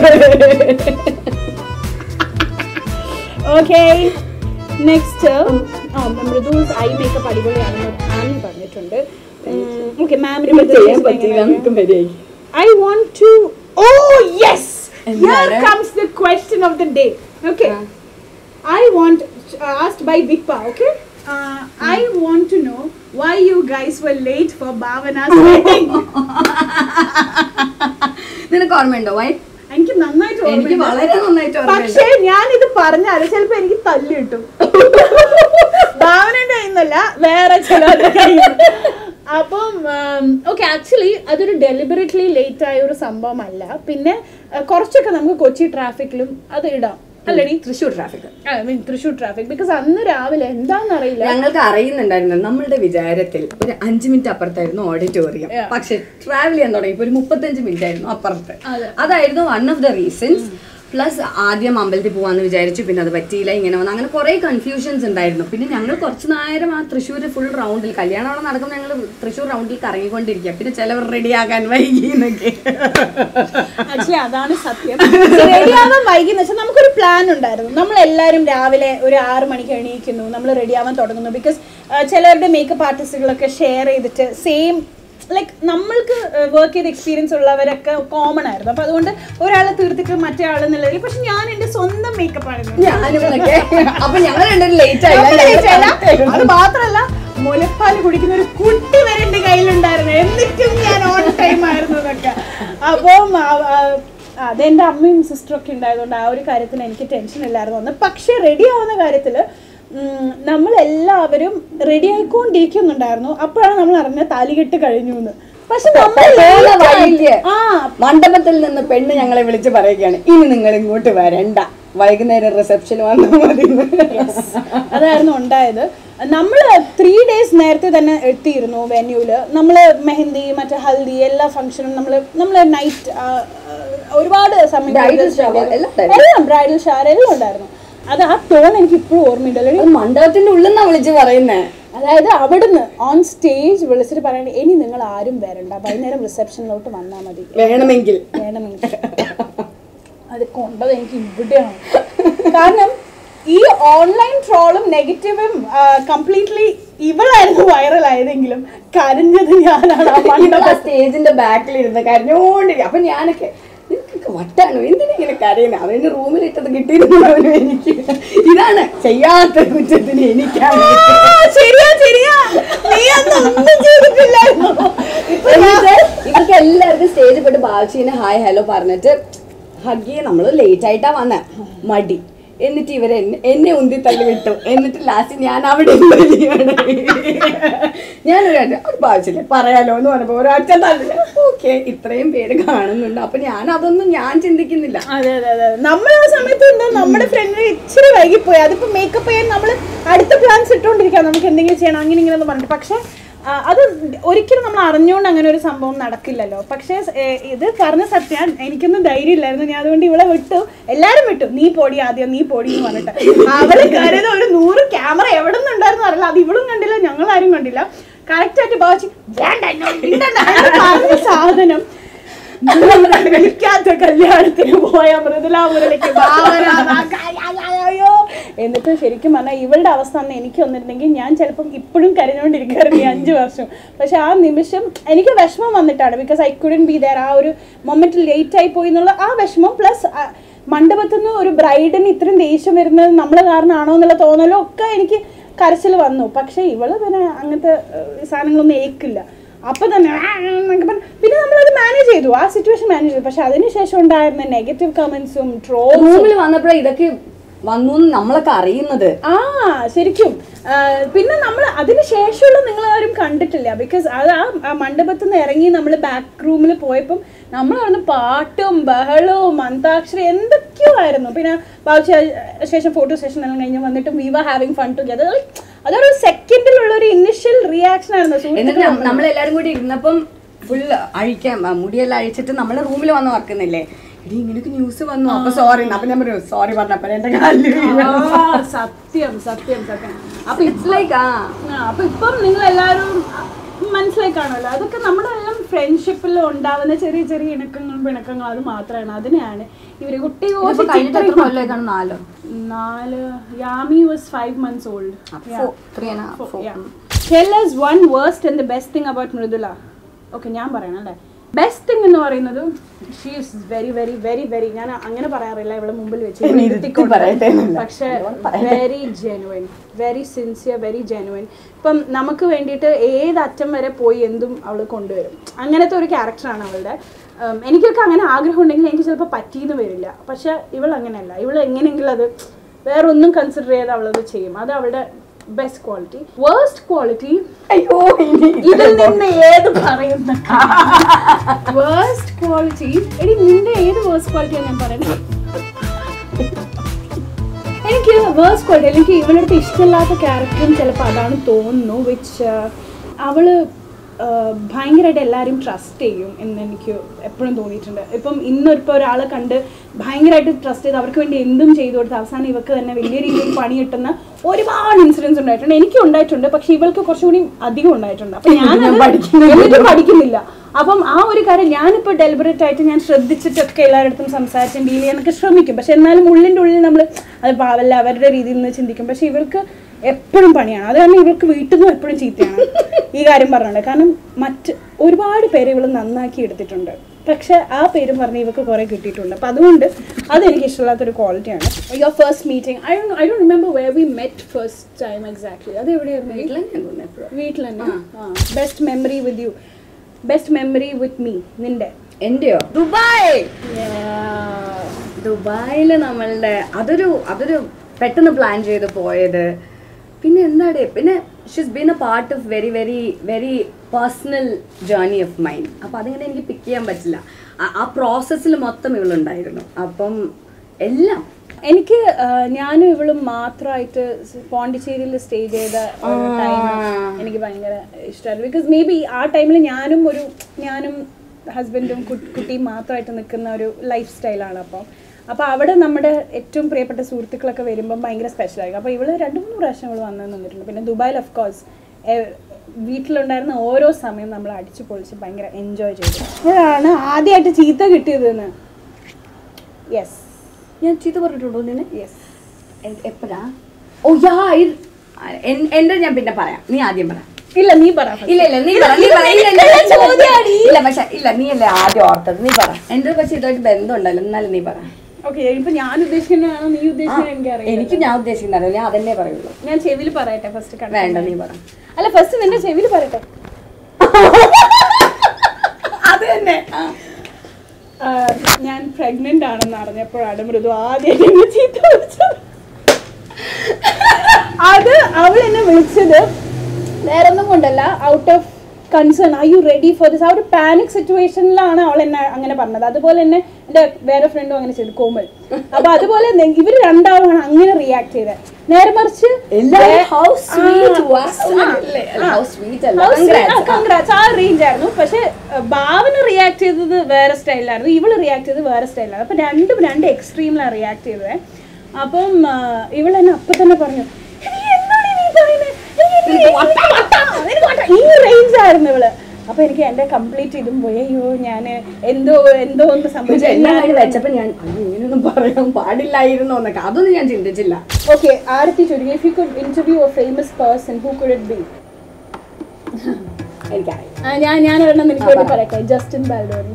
okay next Mridu's I makeup അടിപൊളിയാണെന്ന് ആനി പറഞ്ഞിട്ടുണ്ട് ഓക്കെ ചെയ്യാൻ പറ്റില്ല മാമിന് നമുക്ക് മര്യാദ I want to. Oh yes! Here എന്താണ്? comes the question of the day. Okay. I want uh, asked by Vikpa. Okay. Uh, I want to know why you guys were late for Bhavana's wedding. നിനക്ക് ഓർമ്മയുണ്ടോ Y എനിക്ക് നന്നായിട്ട് എനിക്ക് ഓർമ്മയുണ്ട്. വളരെ നന്നായിട്ട് ഓർമ്മയുണ്ട് പക്ഷേ ഞാൻ ഇത് പറഞ്ഞാല് ചിലപ്പോ എനിക്ക് തല്ല് കിട്ടും ഭാവനയുടെ കയ്യിൽ വേറെ ചിലരുടെ കയ്യിൽ അപ്പം ഓക്കെ ആക്ച്വലി അതൊരു ഡെലിബറേറ്റ്ലി ലേറ്റ് ആയ ഒരു സംഭവമല്ല പിന്നെ ആ, കുറച്ചൊക്കെ നമുക്ക് കൊച്ചി ട്രാഫിക്കിലും അത് ഇടാം അല്ലടി Thrissur traffic I mean Thrissur traffic because അന്ന് രാവിലെ എന്താണെന്നറിയില്ല ഞങ്ങൾക്ക് അറിയുന്നുണ്ടായിരുന്നു നമ്മളുടെ വിചാരത്തിൽ ഒരു അഞ്ചു മിനിറ്റ് അപ്പുറത്തായിരുന്നു ഓഡിറ്റോറിയം Yeah. പക്ഷെ ട്രാവൽ ചെയ്യാൻ തുടങ്ങിയപ്പോ ഒരു മുപ്പത്തഞ്ച് മിനിറ്റ് ആയിരുന്നു അപ്പുറത്ത് അതെ. അതായിരുന്നു one of the reasons plus ആദ്യം അമ്പലത്തിൽ പോവാന്ന് വിചാരിച്ചു പിന്നെ അത് പറ്റിയില്ല ഇങ്ങനെ വന്നു അങ്ങനെ കുറെ കൺഫ്യൂഷൻസ് ഉണ്ടായിരുന്നു പിന്നെ ഞങ്ങൾ കുറച്ച് നേരം ആ തൃശ്ശൂർ ഫുൾ റൗണ്ടിൽ കല്യാണം അവിടെ നടക്കുമ്പോൾ ഞങ്ങൾ തൃശ്ശൂർ റൗണ്ടിൽ കറങ്ങിക്കൊണ്ടിരിക്കുക പിന്നെ ചിലവർ റെഡിയാകാൻ വൈകി എന്നൊക്കെ ആക്ച്വലി അതാണ് സത്യം റെഡിയാവാൻ വൈകുന്ന വെച്ചാൽ നമുക്കൊരു പ്ലാൻ ഉണ്ടായിരുന്നു നമ്മൾ എല്ലാവരും രാവിലെ ഒരു ആറ് മണിക്ക് എണീക്കുന്നു നമ്മൾ റെഡിയാവാൻ തുടങ്ങുന്നു ബിക്കോസ് ചിലരുടെ മേക്കപ്പ് ആർട്ടിസ്റ്റുകളൊക്കെ ഷെയർ ചെയ്തിട്ട് സെയിം ലൈക്ക് നമ്മൾക്ക് വർക്ക് ചെയ്ത എക്സ്പീരിയൻസ് ഉള്ളവരൊക്കെ കോമൺ ആയിരുന്നു അപ്പൊ അതുകൊണ്ട് ഒരാളെ തീർത്തിട്ട് മറ്റേ ആളെന്നുള്ളതിൽ പക്ഷെ ഞാൻ എന്റെ സ്വന്തം മേക്കപ്പ് ആയിരുന്നു ഞാനും എന്നൊക്കെ അപ്പൊ ഞങ്ങൾ രണ്ടും ലേറ്റ് നമ്മള് late ആയില്ല. ആയില്ല അത് മാത്രല്ല മുലപ്പാൽ കുടിക്കുന്ന ഒരു കുട്ടി വരെ എന്റെ കയ്യിലുണ്ടായിരുന്നു എന്നിട്ടും ഞാൻ ഓൺ ടൈം ആയിരുന്നു എന്നൊക്കെ അപ്പം ആ- ആ- അതെന്റെ അമ്മയും സിസ്റ്ററും ഒക്കെ ഉണ്ടായതുകൊണ്ട് ആ ഒരു കാര്യത്തിന് എനിക്ക് ടെൻഷൻ ഇല്ലായിരുന്നു ഒന്ന് പക്ഷെ റെഡി ആവുന്ന കാര്യത്തില് നമ്മൾ എല്ലാവരും റെഡി ആയിക്കൊണ്ടിരിക്കുന്നുണ്ടായിരുന്നു അപ്പോഴാണ് നമ്മൾ അറിഞ്ഞത് താലികെട്ട് കഴിഞ്ഞു എന്ന് പക്ഷെ നമ്മൾ പോകുന്ന late ആയി. വഴിയില് ആ മണ്ഡപത്തിൽ നിന്ന് പെണ്ണ് ഞങ്ങളെ വിളിച്ച് പറയുകയാണ് ഇനി നിങ്ങൾ ഇങ്ങോട്ട് വരണ്ട വൈകുന്നേരം റിസപ്ഷൻ വന്നാൽ മതി എന്ന്." അതായിരുന്നു ഉണ്ടായത് നമ്മൾ ത്രീ ഡേയ്സ് നേരത്തെ തന്നെ എത്തിയിരുന്നു വെന്യൂല് നമ്മൾ മെഹന്തി മറ്റേ ഹൽദി എല്ലാ ഫംഗ്ഷനും നമ്മൾ നമ്മൾ നൈറ്റ് ഒരുപാട് സമയം Bridal കൂടുതൽ shower spend ചെയ്തു. എല്ലാം ഉണ്ടായിരുന്നു. എല്ലാം ബ്രൈഡൽ ഷവർ എല്ലാം ഉണ്ടായിരുന്നു അത് ആ ടോൺ എനിക്ക് ഇപ്പോഴും ഓർമ്മയുണ്ട് അല്ലെങ്കിൽ അത് മണ്ഡപത്തിന്റെ ഉള്ളിൽ നിന്നാ വിളിച്ച് പറയുന്നേ അതായത് അവിടുന്ന് ഓൺ സ്റ്റേജ് വിളിച്ചിട്ട് പറയണേ ഇനി നിങ്ങൾ ആരും വരണ്ട വൈകുന്നേരം റിസപ്ഷനിലോട്ട് വന്നാൽ മതി വേണമെങ്കിൽ വേണമെങ്കിൽ അത് കൊണ്ടത് എനിക്ക് ഇവിടെയാണ് കാരണം ഈ ഓൺലൈൻ ട്രോളും നെഗറ്റീവും കംപ്ലീറ്റ്ലി ഇവളായിരുന്നു വൈറൽ ആയതെങ്കിലും കരഞ്ഞത് ഞാനാണ് ആ മണ്ഡപം സ്റ്റേജിന്റെ ബാക്കിൽ ഇരുന്ന് കരഞ്ഞോണ്ടിരിക്കും അപ്പൊ ഞാനൊക്കെ നിനക്കൊക്കെ വട്ടാണോ എന്തിനാ ഇങ്ങനെ കരയുന്നത് അവന് റൂമിലിട്ടത് കിട്ടിയിരുന്നവനും എനിക്ക് ഇതാണ് ചെയ്യാത്ത കുറ്റത്തിന് എനിക്കാണ് ആ, ശരിയാ ശരിയാ നീ അന്ന് ഒന്നും ചെയ്തിട്ടില്ലായിരുന്നു ഇപ്പൊ എന്നിട്ട് ഇവർക്ക് എല്ലാവർക്കും സ്റ്റേജിൽ പോയിട്ട് ബാൽച്ചീനെ ഹായ് ഹലോ പറഞ്ഞിട്ട് ഹഗ് നമ്മൾ ലേറ്റ് ആയിട്ടാ വന്നെ മടി എന്നിട്ട് ഇവരെ എന്നെ- എന്നെ ഉന്തി തള്ളി വിട്ടു എന്നിട്ട് ലാസ്റ്റ് ഞാൻ അവിടെ ഇരുന്ന് ഞാനൊരു കാര്യം, ഒരു ബാധിച്ചില്ലേ പറയാലോ എന്ന് പറഞ്ഞപ്പോ ഒരൊറ്റ തള്ളില്ല ഓക്കെ ഇത്രയും പേര് കാണുന്നുണ്ട് അപ്പൊ ഞാൻ അതൊന്നും ഞാൻ ചിന്തിക്കുന്നില്ല അതെ അതെ അതെ നമ്മൾ ആ സമയത്ത് എന്താ നമ്മുടെ ഫ്രണ്ടിന് ഇച്ചിരി വൈകിപ്പോയി അതിപ്പോ മേക്കപ്പ് ചെയ്യാൻ നമ്മൾ അടുത്ത പ്ലാൻസ് ഇട്ടുകൊണ്ടിരിക്കാം നമുക്ക് എന്തെങ്കിലും ചെയ്യണം അങ്ങനെ ഇങ്ങനെ എന്ന് പറഞ്ഞിട്ട് പക്ഷെ ആ, അത് ഒരിക്കലും നമ്മൾ അറിഞ്ഞുകൊണ്ട് അങ്ങനെ ഒരു സംഭവം നടക്കില്ലല്ലോ പക്ഷേ ഏ, ഇത് പറഞ്ഞ സത്യം എനിക്കൊന്നും ധൈര്യം ഇല്ലായിരുന്നു ഞാൻ അതുകൊണ്ട് ഇവളെ വിട്ടു എല്ലാരും വിട്ടു നീ പോടി ആദ്യം നീ പോടി എന്ന് പറഞ്ഞിട്ട് അവള് കരുത ഒരു നൂറ് ക്യാമറ എവിടെ നിന്നുണ്ടായിരുന്നു അറിയില്ല അത് ഇവളും കണ്ടില്ല ഞങ്ങൾ ആരും കണ്ടില്ല കറക്റ്റ് ആയിട്ട് ഭാവിച്ച് വേണ്ട എന്നോട് മിണ്ടണ്ട എന്ന് പറഞ്ഞ സാധനം വിളിക്കാത്ത കല്യാണത്തിന് പോയ മൃദുല മുരളിക്ക് ഭാവന അയ്യോ എന്നിട്ട് ശരിക്കും പറഞ്ഞാൽ ഇവളുടെ അവസ്ഥ അന്ന് എനിക്ക് വന്നിരുന്നെങ്കിൽ ഞാൻ ചിലപ്പം ഇപ്പോഴും കരഞ്ഞുകൊണ്ടിരിക്കുകയായിരുന്നു ഈ അഞ്ച് വർഷം പക്ഷെ ആ നിമിഷം എനിക്ക് വിഷമം വന്നിട്ടാണ് because I couldn't be there ആ ഒരു മൊമെന്റ് ലേറ്റ് ആയി പോയി എന്നുള്ള ആ വിഷമം പ്ലസ് മണ്ഡപത്തിൽ നിന്ന് ഒരു ബ്രൈഡിന് ഇത്രയും ദേഷ്യം വരുന്നത് നമ്മളെ കാരണമാണോ എന്നുള്ള തോന്നലും ഒക്കെ എനിക്ക് കരച്ചിൽ വന്നു പക്ഷെ ഇവള് പിന്നെ അങ്ങനത്തെ ഏഹ്, സാധനങ്ങളൊന്നും ഏക്കില്ല അപ്പൊ തന്നെ ആ എന്നൊക്കെ പറഞ്ഞ് പിന്നെ നമ്മളത് മാനേജ് ചെയ്തു ആ സിറ്റുവേഷൻ മാനേജ് ചെയ്തു പക്ഷെ അതിനുശേഷം ഉണ്ടായിരുന്ന നെഗറ്റീവ് കമന്റ്സും ട്രോൾസും റൂമിൽ വന്നപ്പോഴേ ഇതൊക്കെ വന്നു എന്ന് നമ്മളൊക്കെ അറിയുന്നത് ആ ശരിക്കും ആ, പിന്നെ നമ്മൾ അതിന് ശേഷമുള്ള നിങ്ങൾ ആരും കണ്ടിട്ടില്ല ബിക്കോസ് അത് ആ ആ മണ്ഡപത്തിൽ നിന്ന് ഇറങ്ങി നമ്മൾ ബാക്ക് റൂമിൽ പോയപ്പം നമ്മൾ അവിടുന്ന് പാട്ടും ബഹളവും അന്താക്ഷരി എന്തൊക്കെയോ ആയിരുന്നു പിന്നെ ബാബുച്ച ശേഷം ഫോട്ടോ സെഷൻ എല്ലാം കഴിഞ്ഞ് വന്നിട്ടും we were having fun together അതൊരു സെക്കൻഡിലുള്ള ഒരു ഇനിഷ്യൽ റിയാക്ഷൻ ആയിരുന്നു എന്നിട്ട് സുഹൃത്തുക്കൾ നം- നമ്മളെല്ലാരും കൂടി ഇരുന്നപ്പം ഫുൾ അഴിക്കാൻ ആ, മുടിയെല്ലാം അഴിച്ചിട്ട് നമ്മളെ റൂമിൽ വന്ന് വെക്കുന്നില്ലേ എടി ഇങ്ങനെയൊക്കെ ന്യൂസ് വന്നു അപ്പൊ സോറി അപ്പൊ ഞാൻ പറഞ്ഞു സോറി പറഞ്ഞപ്പോ എന്റെ കാലിൽ ആ, സത്യം സത്യം സത്യം അപ്പൊ ഇറ്റ്സ് ലൈക്ക് ആ ആ, അപ്പൊ ഇപ്പം നിങ്ങൾ എല്ലാവരും മനസ്സിലായി കാണുമല്ലോ അതൊക്കെ നമ്മുടെ എല്ലാം ഫ്രണ്ട്ഷിപ്പിൽ ഉണ്ടാവുന്ന ചെറിയ ചെറിയ ഇണക്കങ്ങളും പിണക്കങ്ങളും അത് മാത്രമാണ് അതിനെയാണ് ഇവര് കുട്ടി ഇതിപ്പോ കഴിഞ്ഞിട്ട് എത്ര കൊല്ലമായിക്കാണ് നാലോ നാല് Yami was five months old three and half tell us one worst and the best thing about Mridula okay ഞാൻ പറയണം അല്ലേ ബെസ്റ്റ് തിങ് എന്ന് പറയുന്നത് she is very very very very ഞാൻ അങ്ങനെ പറയാറില്ല ഇവിടെ മുമ്പിൽ വെച്ച് ഇവിടെ ഇരുത്തിക്കൊണ്ട്. പറയട്ടെ എന്നല്ല. പക്ഷെ very genuine very sincere very genuine ഇപ്പം നമുക്ക് വേണ്ടിയിട്ട് ഏത് അറ്റം വരെ പോയി എന്തും അവൾ കൊണ്ടുവരും അങ്ങനത്തെ ഒരു ക്യാരക്ടറാണ് അവളുടെ ഉം, എനിക്കൊക്കെ അങ്ങനെ ആഗ്രഹം ഉണ്ടെങ്കിൽ എനിക്ക് ചിലപ്പോൾ പറ്റിയെന്ന് വരില്ല പക്ഷെ ഇവൾ അങ്ങനെയല്ല ഇവൾ എങ്ങനെയെങ്കിലും അത് വേറെ ഒന്നും കൺസിഡർ ചെയ്ത് അവളത് ചെയ്യും അത് അവളുടെ ബെസ്റ്റ് ക്വാളിറ്റി വേഴ്സ്റ്റ് ക്വാളിറ്റി അയ്യോ ഇനി ഇതിൽ നിന്ന് ഏത് പറയുന്ന വേഴ്സ്റ്റ് ക്വാളിറ്റി എടി നിന്റെ ഏത് വേഴ്സ്റ്റ് ക്വാളിറ്റിയാണ് ഞാൻ പറയുന്നത് എനിക്ക് വേഴ്സ്റ്റ് ക്വാളിറ്റി എനിക്ക് ഇവളുടെ അടുത്ത് ഇഷ്ടമില്ലാത്ത ക്യാരക്ടറും ചിലപ്പോൾ അതാണ് തോന്നുന്നു വിച്ച് അവള് ആഹ്, ഭയങ്കരമായിട്ട് എല്ലാവരും ട്രസ്റ്റ് ചെയ്യും എന്ന് എനിക്ക് എപ്പോഴും തോന്നിയിട്ടുണ്ട് ഇപ്പം ഇന്നിപ്പോൾ ഒരാളെ കണ്ട് ഭയങ്കരമായിട്ട് ട്രസ്റ്റ് ചെയ്ത് അവർക്ക് വേണ്ടി എന്തും ചെയ്തു കൊടുത്ത് അവസാനം ഇവർക്ക് തന്നെ വലിയ രീതിയിൽ പണി കിട്ടുന്ന ഒരുപാട് ഇൻസിഡൻസ് ഉണ്ടായിട്ടുണ്ട് എനിക്കും ഉണ്ടായിട്ടുണ്ട് പക്ഷെ ഇവൾക്ക് കുറച്ചുകൂടി അധികം ഉണ്ടായിട്ടുണ്ട് അപ്പൊ ഞാൻ എന്നിട്ട് പഠിക്കുന്നില്ല അപ്പം ആ ഒരു കാര്യം ഞാനിപ്പോൾ ഡെലിബറേറ്റ് ആയിട്ട് ഞാൻ ശ്രദ്ധിച്ചിട്ടൊക്കെ എല്ലാവരുടെ അടുത്തും സംസാരിച്ചും ഡീൽ ചെയ്യാനൊക്കെ ശ്രമിക്കും പക്ഷെ എന്നാലും ഉള്ളിൻ്റെ ഉള്ളിൽ നമ്മൾ അത് പാവല്ല അവരുടെ രീതിയിൽ നിന്ന് ചിന്തിക്കും പക്ഷെ ഇവൾക്ക് എപ്പോഴും പണിയാണ് അത് കാരണം ഇവൾക്ക് വീട്ടിൽ നിന്നും എപ്പോഴും ചീത്തയാണ് ഈ കാര്യം പറഞ്ഞുകൊണ്ട് കാരണം മറ്റ് ഒരുപാട് പേര് ഇവൾ നന്നാക്കി എടുത്തിട്ടുണ്ട് പക്ഷെ ആ പേരും പറഞ്ഞ് ഇവർക്ക് കുറെ കിട്ടിയിട്ടുണ്ട് അപ്പൊ അതുകൊണ്ട് അതെനിക്ക് ഇഷ്ടമില്ലാത്തൊരു ക്വാളിറ്റിയാണ് your first meeting I I don't remember where we met first time exactly അത് എവിടെയായിരുന്നു വീട്ടിൽ തന്നെ best memory with you best memory with me നിന്റെ എന്റെയോ ദുബായ് ദുബായിൽ നമ്മളുടെ അതൊരു അതൊരു പെട്ടെന്ന് പ്ലാൻ ചെയ്ത് പോയത് പിന്നെ എന്താണ് പിന്നെ she's been a part of very very very personal journey of mind അപ്പം അതിങ്ങനെ എനിക്ക് പിക്ക് ചെയ്യാൻ പറ്റില്ല ആ- ആ പ്രോസസ്സിൽ മൊത്തം ഇവളുണ്ടായിരുന്നു അപ്പം എല്ലാം എനിക്ക് ആ, ഞാനും ഇവളും മാത്രമായിട്ട് പോണ്ടിച്ചേരിയിൽ സ്റ്റേ ചെയ്ത ടൈം എനിക്ക് ഭയങ്കര ഇഷ്ടമായിരുന്നു ബിക്കോസ് മേ ബി ആ ടൈമിൽ ഞാനും ഒരു ഞാനും ഹസ്ബൻഡും കുട്ടിയും മാത്രമായിട്ട് നിൽക്കുന്ന ഒരു ലൈഫ് സ്റ്റൈലാണ് അപ്പം അപ്പോൾ അവിടെ നമ്മുടെ ഏറ്റവും പ്രിയപ്പെട്ട സുഹൃത്തുക്കളൊക്കെ വരുമ്പം ഭയങ്കര സ്പെഷ്യൽ ആയിരിക്കും അപ്പോൾ ഇവള് രണ്ട് മൂന്ന് പ്രാവശ്യം ഇവള് വന്നു നിന്നിട്ടുണ്ട് പിന്നെ ദുബായിൽ ഓഫ് കോഴ്സ് വീട്ടിലുണ്ടായിരുന്ന ഓരോ സമയം നമ്മൾ അടിച്ചു പൊളിച്ച് ഭയങ്കര എൻജോയ് ചെയ്തു അപ്പോഴാണ് ആദ്യമായിട്ട് ചീത്ത കിട്ടിയതെന്ന് യെസ് ഞാൻ ചീത്ത പറഞ്ഞിട്ടുണ്ടോ നിന്നെ യെസ് എ- എപ്പോഴാ ഓ യാ ഇത് എൻ- എന്റെ ഞാൻ പിന്നെ പറയാം നീ ആദ്യം പറ ഇല്ല നീ പറ first. ഇല്ല ഇല്ല നീ പറ നീ പറ ഇല്ല, ഇല്ല, ഇല്ല, ഇല്ല പക്ഷെ ഇല്ല നീ അല്ലേ ആദ്യം ഓർത്തത് നീ പറ എന്റെ പക്ഷെ ഇതുമായിട്ട് ബന്ധമുണ്ടല്ലോ എന്നാലും നീ പറ ഓക്കെ ഇപ്പൊ ഞാൻ ഉദ്ദേശിക്കുന്നതാണോ നീ ഉദ്ദേശിക്കുന്നത് എനിക്കറിയാം എനിക്ക് ഞാൻ ഉദ്ദേശിക്കുന്നത് ഞാൻ അതന്നെ പറയുള്ളൂ ഞാൻ ചെവിയിൽ പറയട്ടെ ഫസ്റ്റ് വേണ്ട നീ പറ അല്ല ഫസ്റ്റ് നിന്റെ ചെവിയിൽ പറയട്ടെ അത് തന്നെ ആ, ഞാൻ പ്രഗ്നന്റ് ആണെന്ന് അറിഞ്ഞപ്പോഴാണ് മൃദു ആദ്യം എന്നെ ചീത്ത വിളിച്ചത് അത് അവൾ എന്നെ വിളിച്ചത് വേറെ ഒന്നും കൊണ്ടല്ല out of concern I you ready for this ആ ഒരു പാനിക് സിറ്റുവേഷനിലാണ് അവൾ എന്നെ അങ്ങനെ പറഞ്ഞത് അതുപോലെ തന്നെ എൻ്റെ വേറെ ഫ്രണ്ടും അങ്ങനെ ചെയ്തു കോമൽ അപ്പൊ അതുപോലെ നെ- ഇവര് രണ്ടാളുമാണ് അങ്ങനെ റിയാക്ട് ചെയ്തത് നേരെ മറിച്ച് എല്ലാവരും വേ- how sweet ആ, was ആ, അല്ലേ? അല്ല, ആ. how sweet അല്ല. How sweet, Congrats. ആ, congrats. ആ റേഞ്ച് ആയിരുന്നു പക്ഷെ ഭാവന റിയാക്ട് ചെയ്തത് വേറെ സ്റ്റൈലായിരുന്നു ഇവള് റിയാക്ട് ചെയ്തത് വേറെ സ്റ്റൈലാണ് അപ്പൊ രണ്ടും രണ്ട് എക്സ്ട്രീമിലാണ് റിയാക്ട് ചെയ്തത് അപ്പം ഇവൾ എന്നെ അപ്പൊ തന്നെ പറഞ്ഞു "എടീ, എന്താണ് നീ പറയുന്നെ? എനിക്ക് എനിക്ക് വട്ട, വട്ട, നിനക്ക് വട്ട." ഈ റേഞ്ച് ആയിരുന്നു ഇവള് അപ്പൊ എനിക്ക് എന്റെ കംപ്ലീറ്റ് ഇതും പോയി അയ്യോ ഞാൻ എന്തോ എന്തോ ഒന്ന് പക്ഷെ സംഭവിച്ചു എല്ലാം കഴിഞ്ഞ് വെച്ചപ്പോ ഞാൻ അയ്യോ ഇങ്ങനെയൊന്നും പറയാൻ പാടില്ലായിരുന്നോ എന്നൊക്കെ അതൊന്നും ഞാൻ ചിന്തിച്ചില്ല ഓക്കെ ആരത്തി ചുരുങ്ങി if you could interview a famous person who could it be എനിക്കറിയാം ഞാൻ ഞാൻ ഒരെണ്ണം നിനക്ക് വേണ്ടി പറയട്ടെ Justin Baldoni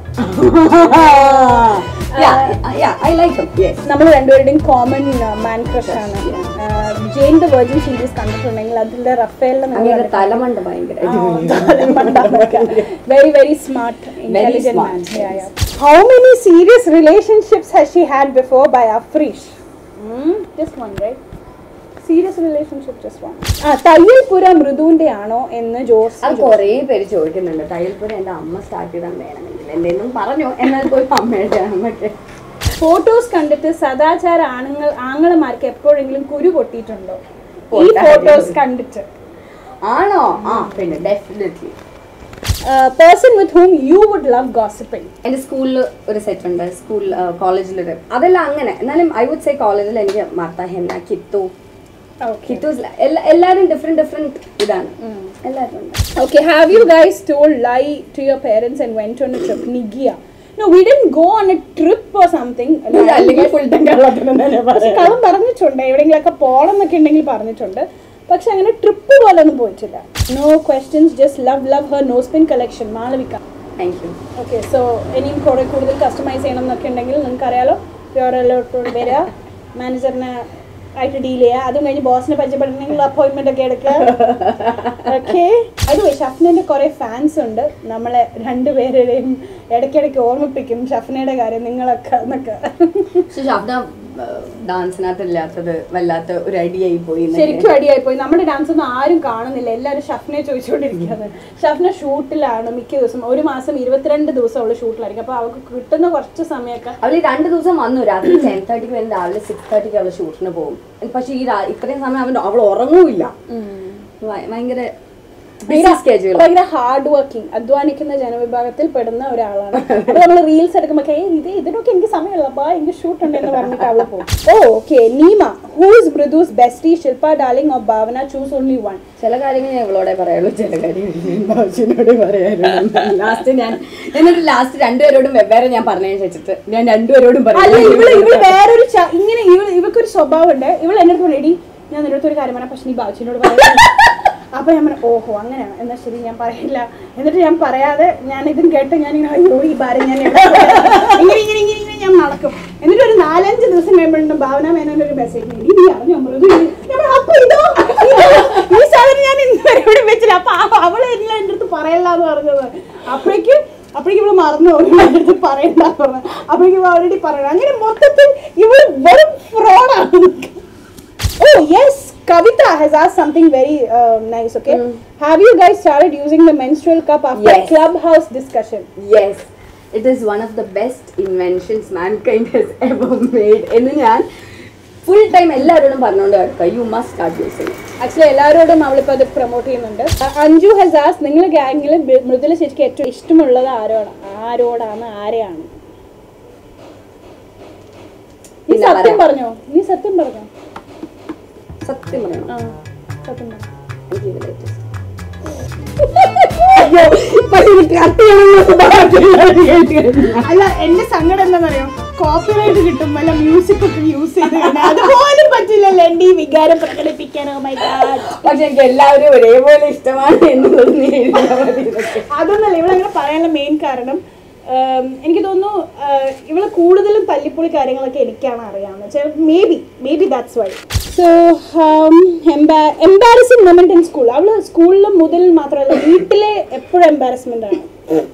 I like yes നമ്മൾ രണ്ടുപേരുടെയും കോമൺ മാൻ ക്രഷ് ആണ് ജെയിൻ ദ വെർജിൻ സീരീസ് കണ്ടിട്ടുണ്ടെങ്കിൽ അതിന്റെ റഫേലിനെ അങ്ങനെ തലമണ്ട ഭയങ്കര very very smart intelligent man smart, how many serious relationships has she had before by Afreesh just one right serious relationship just one ആ തയ്യൽപുര മൃദുവിന്റെ ആണോ എന്ന് ജോസ് അത് കുറേ പേര് ചോദിക്കുന്നുണ്ട് തയ്യൽപ്പുര എന്റെ അമ്മ സ്റ്റാർട്ട് ചെയ്താൽ വേണമെങ്കിൽ എന്തെങ്കിലും പറഞ്ഞു എന്നാൽ പോയി അമ്മയുടെ അമ്മയ്ക്ക് ഫോട്ടോസ് കണ്ടിട്ട് സദാചാര ആണുങ്ങൾ ആങ്ങളമാർക്ക് എപ്പോഴെങ്കിലും കുരു പൊട്ടിയിട്ടുണ്ടോ ഈ പൊട്ടാൻ ഫോട്ടോസ് കണ്ടിട്ട് ആണോ ആ പിന്നെ definitely person with whom you would love gossiping എൻ്റെ സ്കൂളിൽ ഒരു സെറ്റ് ഉണ്ട് സ്കൂൾ കോളേജിലൊരു അതെല്ലാം അങ്ങനെ എന്നാലും ഐ വുഡ് സേ കോളേജിൽ എനിക്ക് മാർത്ത ഹെന്ന കിത്തു കിത്തു എല്ലാ എല്ലാവരും ഡിഫറെന്റ് ഡിഫറെന്റ് ഇതാണ് എല്ലാവരും ഉണ്ട് Okay, have you guys told lie to your parents and went on a trip? Nigia. No, we didn't go on a trip or something. അല്ലെങ്കിൽ full time പക്ഷെ കളം പറഞ്ഞിട്ടുണ്ട് എവിടെയെങ്കിലൊക്കെ പോകണം എന്നൊക്കെ ഉണ്ടെങ്കിൽ പറഞ്ഞിട്ടുണ്ട് പക്ഷെ അങ്ങനെ ട്രിപ്പ് പോലെ ഒന്നും പോയിട്ടില്ല no questions just love love her no spin collection Malavika thank you okay so ഇനിയും കുറെ കൂടുതൽ കസ്റ്റമൈസ് ചെയ്യണം എന്നൊക്കെ ഉണ്ടെങ്കിൽ നിങ്ങൾക്ക് അറിയാലോ പ്യോറലോട്ടോട് വരിക മാനേജറിനെ ആയിട്ട് ഡീൽ ചെയ്യുക അതും കഴിഞ്ഞ് ബോസിനെ പരിചയപ്പെടണമെങ്കിൽ അപ്പോയിന്റ്മെന്റ് ഒക്കെ എടുക്കുക ഓക്കെ അത് ഷഫ്നന്റെ കുറെ ഫാൻസ് ഉണ്ട് നമ്മളെ രണ്ടുപേരുടെയും ഇടയ്ക്കിടയ്ക്ക് ഓർമ്മിപ്പിക്കും ഷഫ്നയുടെ കാര്യം നിങ്ങളൊക്കെ എന്നൊക്കെ പക്ഷെ ശബ്ദ ഡാൻസിനകത്ത് ഇല്ലാത്തത് വല്ലാത്ത ഒരു ഐഡിയ ആയി പോയി എന്നൊക്കെ. ശരിക്കും അടിയായി പോയി നമ്മുടെ ഡാൻസ് ഒന്നും ആരും കാണുന്നില്ല എല്ലാവരും ഷഫ്നെ ചോദിച്ചുകൊണ്ടിരിക്കുകയാണ് ഷഫ്ന ഷൂട്ടിലാണ് മിക്ക ദിവസം ഒരു മാസം ഇരുപത്തിരണ്ട് ദിവസം അവള് ഷൂട്ടിലായിരിക്കും അപ്പൊ അവൾക്ക് കിട്ടുന്ന കുറച്ച് സമയമൊക്കെ അവള് രണ്ട് ദിവസം വന്നു രാത്രി ടെൻ തേർട്ടിക്ക് വരും രാവിലെ സിക്സ് തേർട്ടിക്ക് അവള് ഷൂട്ടിന് പോകും പക്ഷെ ഈ രാ- ഇത്രയും സമയം അവൻ അവൾ ഉറങ്ങൂല്ല ഭയ- ഭയങ്കര ബിസി സ്കെഡ്യൂൾ ഭയങ്കര ഹാർഡ് വർക്കിംഗ് അധ്വാനിക്കുന്ന ജനവിഭാഗത്തിൽ പെടുന്ന ഒരാളാണ് അപ്പൊ നമ്മൾ റീൽസ് എടുക്കുമ്പോൾ ഏ ഇത് ഇതിനൊക്കെ എനിക്ക് സമയമുള്ള ബാ എനിക്ക് ഷൂട്ട് ഉണ്ട് എന്ന് പറഞ്ഞിട്ട് അവള് പോകും oh okay Neema who's Mridu's bestie Shilpa darling of Bhavana choose only one ചില കാര്യങ്ങൾ ഞാൻ ഇവളോടെ പറയുള്ളൂ ചില കാര്യങ്ങൾ ബാബുജിനോട് പറയാറുള്ളൂ ലാസ്റ്റ് ഞാൻ എന്നിട്ട് ലാസ്റ്റ് രണ്ടുപേരോടും വെവ്വേറെ ഞാൻ പറഞ്ഞതിന് വെച്ചിട്ട് ഞാൻ രണ്ടുപേരോടും അല്ല ഇവള് ഇവള് പറയും വേറൊരു ച- ഇങ്ങനെ ഇവള് ഇവക്കൊരു സ്വഭാവം ഉണ്ട് ഇവൾ എന്റെ അടുത്ത് എടി ഞാൻ നിന്റെ അടുത്ത് ഒരു കാര്യം പറയാം പക്ഷെ നീ ബാബുച്ചിനോട് പറയാം അപ്പൊ ഞാൻ പറഞ്ഞു ഓഹോ അങ്ങനെയാണ് എന്നാ ശരി ഞാൻ പറയില്ല എന്നിട്ട് ഞാൻ പറയാതെ ഞാൻ ഇതും കേട്ട് ഞാൻ ഇങ്ങനെ അയ്യോ ഈ ഭാരം ഞാൻ എവിടെ പോയി?" ഇങ്ങനെ ഇങ്ങനെ ഇങ്ങനെ ഇങ്ങനെ ഞാൻ നടക്കും എന്നിട്ട് ഒരു നാലഞ്ച് ദിവസം കഴിയുമ്പോഴും ഭാവന മേനോന്റെ ഒരു മെസ്സേജ് നീ അറിഞ്ഞോ മൃദു ഇത്?" ഞാൻ പറഞ്ഞു, "അപ്പൊ ഇതോ ഇതോ? ഈ സാധനം ഞാൻ ഇന്ന് വരെ ഇവിടെ വെച്ചില്ല അപ്പൊ അവ- അവളെ എല്ലാം എൻ്റെ അടുത്ത് പറയല്ല എന്ന് പറഞ്ഞത് അപ്പോഴേക്കും അപ്പോഴേക്കും ഇവള് മറന്നു പോകും എൻ്റെ അടുത്ത് പറയണ്ട പറഞ്ഞു അപ്പോഴേക്കും ഇവൾ ഓൾറെഡി പറയണം അങ്ങനെ മൊത്തത്തിൽ ഇവള് വെറും ഫ്രോഡാണ് Oh yes, Kavita has asked something very uh, nice. Okay, have you guys started using the menstrual cup after Yes. clubhouse discussion? Yes it is one of the best inventions mankind has ever made എന്ന് ഞാൻ full time എല്ലാവരോടും പറഞ്ഞുകൊണ്ട് കേൾക്കുക you must start using actually എല്ലാവരോടും അവളിപ്പോൾ അത് promote ചെയ്യുന്നുണ്ട് അ- അഞ്ജു ഹസ് as നിങ്ങൾ ഗാംഗിൽ മൃദുല ശരിക്കും ഏറ്റവും ഇഷ്ടമുള്ളത് ആരോടാണ് ആരോടാണ് ആരെയാണ് നീ പിന്നെ സത്യം പറയാം. പറഞ്ഞോ നീ സത്യം പറഞ്ഞോ സത്യം പറയണം ആ സത്യം പറഞ്ഞു എനിക്ക് ഇതിൽ ഏറ്റവും ഇഷ്ടം. അല്ല എന്റെ സങ്കടം എന്താണെന്നറിയോ കോപ്പിറൈറ്റ് കിട്ടും വല്ല മ്യൂസിക് ഒക്കെ യൂസ് ചെയ്ത് കഴിഞ്ഞാൽ അതുപോലും പറ്റില്ലല്ലോ എന്റെ ഈ വികാരം പ്രകടിപ്പിക്കാനോ മൈ ഗാഡ് പക്ഷെ എനിക്ക് എല്ലാവരും ഒരേപോലെ ഇഷ്ടമാണ് എന്നുള്ളത് നീ എഴുതിയാൽ മതി എന്നൊക്കെ. അതൊന്നല്ല ഇവളങ്ങനെ പറയാനുള്ള മെയിൻ കാരണം ഉം, എനിക്ക് തോന്നുന്നു ആഹ്, ഇവള് കൂടുതലും തല്ലിപ്പൊളി കാര്യങ്ങളൊക്കെ എനിക്കാണ് അറിയാവുന്നത് വെച്ചാൽ maybe maybe that's why so embarrassing moment in school അവള് സ്കൂളിൽ മുതൽ മാത്രമല്ല വീട്ടിലെ എപ്പോഴും എംബാരസ്മെന്റ് ആണ്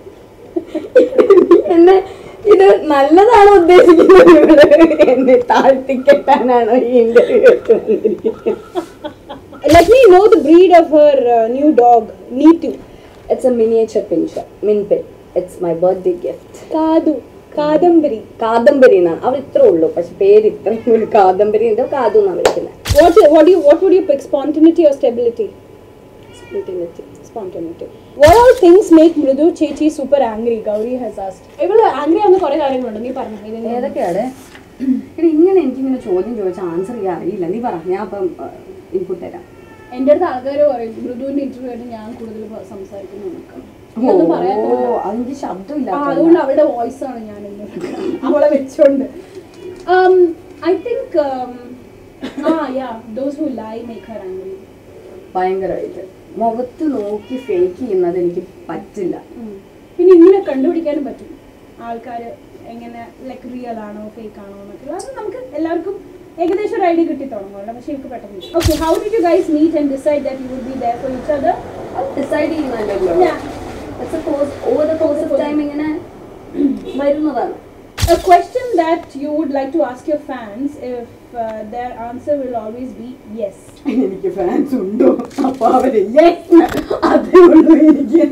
എന്നെ ഇത് നല്ലതാണോ ഉദ്ദേശിക്കുന്നത് ഇവിടെ എന്നെ താഴ്ത്തിക്കെട്ടാനാണോ ഈ ഇന്റർവ്യൂ വന്നിരിക്കുന്നത് let me know the breed of her new dog Neetu it's a miniature pinscher minpin it's my birthday gift Kathu Kadambari Kadambari എന്നാണ് അവൾ ഇത്രേ ഉള്ളൂ പക്ഷെ പേര് ഇത്രയും ഒരു കാദംബരി ഉണ്ട് കാതു എന്നാണ് വിളിക്കുന്നത് What what do you what would you pick spontaneity or stability? Spontaneity. What all things make Mridu Chechi super angry? Gauri has asked. ഇവള് ആംഗ്രി ആവുന്ന കുറെ കാര്യങ്ങളുണ്ട് നീ പറഞ്ഞു ഇത് ഞാൻ- ഏതൊക്കെയാണ് എടി ഇങ്ങനെ എനിക്കിങ്ങനെ ചോദ്യം ചോദിച്ചാൽ ആൻസർ ചെയ്യാൻ അറിയില്ല നീ പറ ഞാൻ അപ്പം ഇൻപുട്ട് തരാം എന്റെ അടുത്ത് ആൾക്കാർ പറയും മൃദുവിന്റെ ഇന്റർവ്യൂ ആയിട്ട് ഞാൻ കൂടുതൽ പ- സംസാരിക്കുന്നു എന്നൊക്കെ. ഓ ഇതൊന്നും പറയാത്തതുകൊണ്ട്. അതിന്റെ ആ, ശബ്ദമില്ല അതുകൊണ്ട് അവളുടെ വോയിസ് ആണ് ഞാൻ ഇന്ന് അവളെ വെച്ചോണ്ട് ഐ തിങ്ക് ആ yeah those who lie make her angry ഭയങ്കരമായിട്ട് മുഖത്ത് നോക്കി ഫേക്ക് ചെയ്യുന്നത് എനിക്ക് പറ്റില്ല പിന്നെ ഇങ്ങനെ കണ്ടുപിടിക്കാനും പറ്റും ആൾക്കാർ എങ്ങനെ ലൈക്ക് റിയൽ ആണോ ഫേക്ക് ആണോ എന്നൊക്കെ അത് നമുക്ക് എല്ലാവർക്കും ഏകദേശം ഒരു ഐഡിയ കിട്ടി തുടങ്ങുമല്ലോ പക്ഷേ എനിക്ക് പെട്ടെന്ന് okay how did you guys meet and decide that you would be there for each other അത് ഡിസൈഡ് ചെയ്യുന്നല്ലോ over the course of time ഇങ്ങനെ വരുന്നതാണ് A question that you would like to ask your fans if uh, their answer will always be yes. എനിക്ക് fans ഉണ്ടോ അപ്പൊ അവര് yes അതേ ഉള്ളൂ എനിക്ക്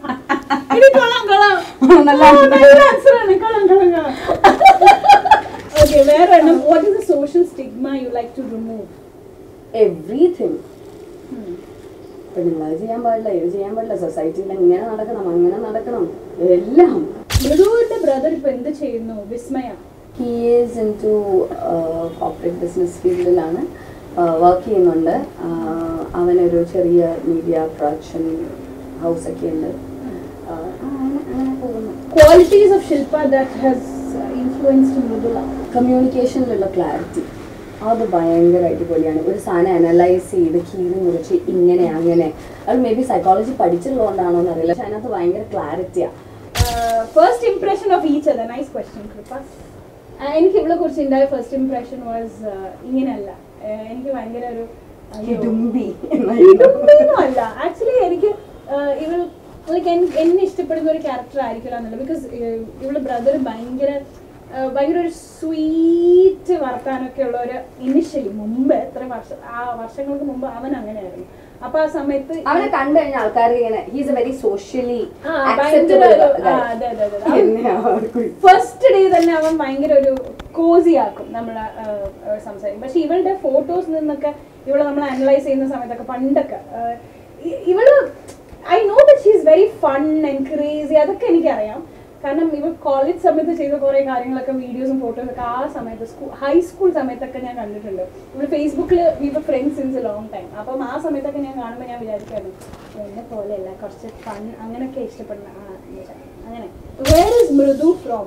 നല്ല Okay, വേറെ എണ്ണം what is the social stigma you like to remove? Everything പെണ്ണുങ്ങൾ അത് ചെയ്യാൻ പാടില്ല ഇത് ചെയ്യാൻ പാടില്ല സൊസൈറ്റിയിൽ ഇങ്ങനെ നടക്കണം അങ്ങനെ നടക്കണം എല്ലാം മൃദുവിന്റെ ബ്രദർ ഇപ്പൊ എന്ത് ചെയ്യുന്നു Vismaya he is in to corporate business ഫീൽഡിലാണ് വർക്ക് ചെയ്യുന്നുണ്ട് ആഹ് അവനൊരു ചെറിയ മീഡിയ പ്രൊഡക്ഷൻ ഹൗസ് ഒക്കെ ഉണ്ട് ആഹ് അങ്ങനെ അങ്ങനെ പോകുന്നു qualities of Shilpa that has influenced Mridula കമ്മ്യൂണിക്കേഷനിലുള്ള ക്ലാരിറ്റി അത് ഭയങ്കര അടിപൊളിയാണ് ഒരു സാധനം അനലൈസ് ചെയ്ത് കീറി മുറിച്ച് ഇങ്ങനെ അങ്ങനെ അത് മേ ബി സൈക്കോളജി പഠിച്ചിട്ടുള്ളതുകൊണ്ടാണോ എന്ന് അറിയില്ല പക്ഷെ അതിനകത്ത് ഭയങ്കര ക്ലാരിറ്റിയാണ് first impression of each other nice question Kripa ആഹ് എനിക്ക് ഇവളെ കുറിച്ച് ഉണ്ടായ ഫസ്റ്റ് ഇംപ്രഷൻ വാസ് ഇങ്ങനെയല്ല ആഹ് എനിക്ക് ഭയങ്കര ഒരു അയ്യോ, ഇടുമ്പി ഇതൊന്നും അല്ല ആക്ച്വലി എനിക്ക് ആഹ് ഇവൾ ലൈക്ക് എന്നെ ഇഷ്ടപ്പെടുന്ന ഒരു ക്യാരക്ടർ ആയിരിക്കില്ല എന്നുള്ളത് ബിക്കോസ് ഇവള് ബ്രദർ ഭയങ്കര ആഹ് ഭയങ്കര ഒരു സ്വീറ്റ് വർത്താനൊക്കെ ഉള്ള ഒരു ഇനിഷ്യലി മുമ്പ് എത്ര വർഷം ആ വർഷങ്ങൾക്ക് മുമ്പ് അവൻ അങ്ങനെയായിരുന്നു അപ്പൊ ആ സമയത്ത് അവനെ കണ്ടു കഴിഞ്ഞാൽ ആൾക്കാർ ഇങ്ങനെ ഹീസ് എ വെരി സോഷ്യലി ആ, ഭയങ്കര ഒരു- ആ, അതെ, അതെ, അതെ. അവൻ ഫസ്റ്റ് ഡേ തന്നെ അവൻ ഭയങ്കര ഒരു കോസി ആക്കും നമ്മളെ സംസാരിക്കും പക്ഷെ ഇവളുടെ ഫോട്ടോസ് നിന്നൊക്കെ ഇവളെ നമ്മൾ അനലൈസ് ചെയ്യുന്ന സമയത്തൊക്കെ പണ്ടൊക്കെ ആ, ഇ- ഇവള് I know that she is very fun and crazy അതൊക്കെ എനിക്കറിയാം കാരണം ഇവൾ കോളേജ് സമയത്ത് ചെയ്ത കുറെ കാര്യങ്ങളൊക്കെ വീഡിയോസും ഫോട്ടോസും ഒക്കെ ആ സമയത്ത് സ്കൂൾ ഹൈസ്കൂൾ സമയത്തൊക്കെ ഞാൻ കണ്ടിട്ടുണ്ട് ഇവള് ഫേസ്ബുക്കിൽ we were friends since a long time അപ്പം ആ സമയത്തൊക്കെ ഞാൻ കാണുമ്പോൾ ഞാൻ വിചാരിക്കായിരുന്നു എന്നെ പോലെയല്ല കുറച്ച് ഫൺ അങ്ങനെയൊക്കെ ഇഷ്ടപ്പെടുന്ന ആ അങ്ങനെ where is Mridu from